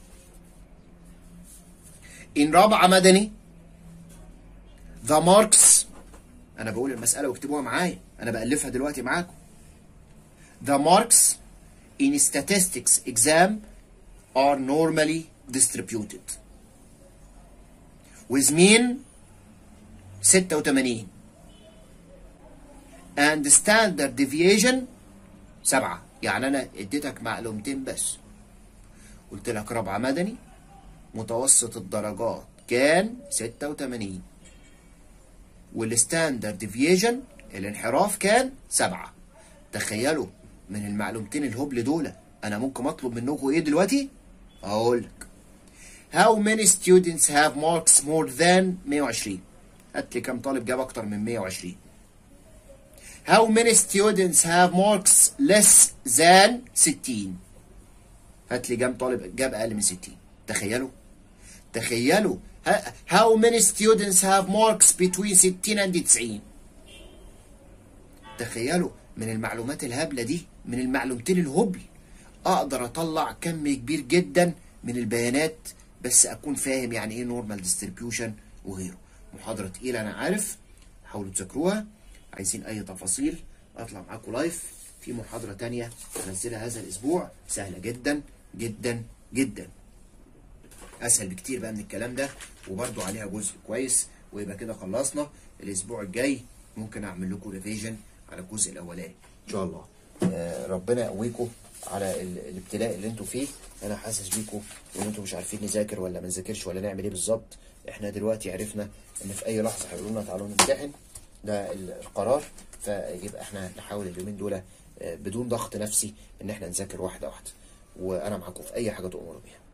إن رابعة مدني the marks أنا بقول المسألة واكتبوها معايا أنا بألفها دلوقتي معاكم the marks in statistics exam are normally distributed with mean 86 and standard deviation سبعة يعني أنا اديتك معلومتين بس قلت لك رابعة مدني متوسط الدرجات كان 86 والستاندرد ديفيجن الانحراف كان سبعة تخيلوا من المعلومتين الهبل دول أنا ممكن أطلب منكم إيه دلوقتي؟ أقول لك How many students have marks more than 120 هات لي كام طالب جاب أكتر من 120 How many students have marks less than 60 هات لي كام طالب جاب أقل من 60 تخيلوا تخيلوا How many students have marks between 60 and 90 تخيلوا من المعلومات الهبله دي من المعلومتين الهبل اقدر اطلع كم كبير جدا من البيانات بس اكون فاهم يعني ايه نورمال ديستريبيوشن وغيره محاضره تقيله انا عارف حاولوا تذاكروها عايزين اي تفاصيل اطلع معاكم لايف في محاضره تانية هنزلها هذا الاسبوع سهله جدا جدا جدا اسهل بكتير بقى من الكلام ده وبرده عليها جزء كويس ويبقى كده خلصنا الاسبوع الجاي ممكن اعمل لكم ريفيجن على الجزء الاولاني ان شاء الله آه، ربنا يقويكم على ال- الابتلاء اللي انتوا فيه انا حاسس بيكم وان انتوا مش عارفين نذاكر ولا ما نذاكرش ولا نعمل ايه بالظبط احنا دلوقتي عرفنا ان في اي لحظه هيقولوا لنا تعالوا نمتحن ده ال- القرار فيبقى احنا نحاول اليومين دول آه، بدون ضغط نفسي ان احنا نذاكر واحده واحده وانا معاكم في اي حاجه تؤمروا بيها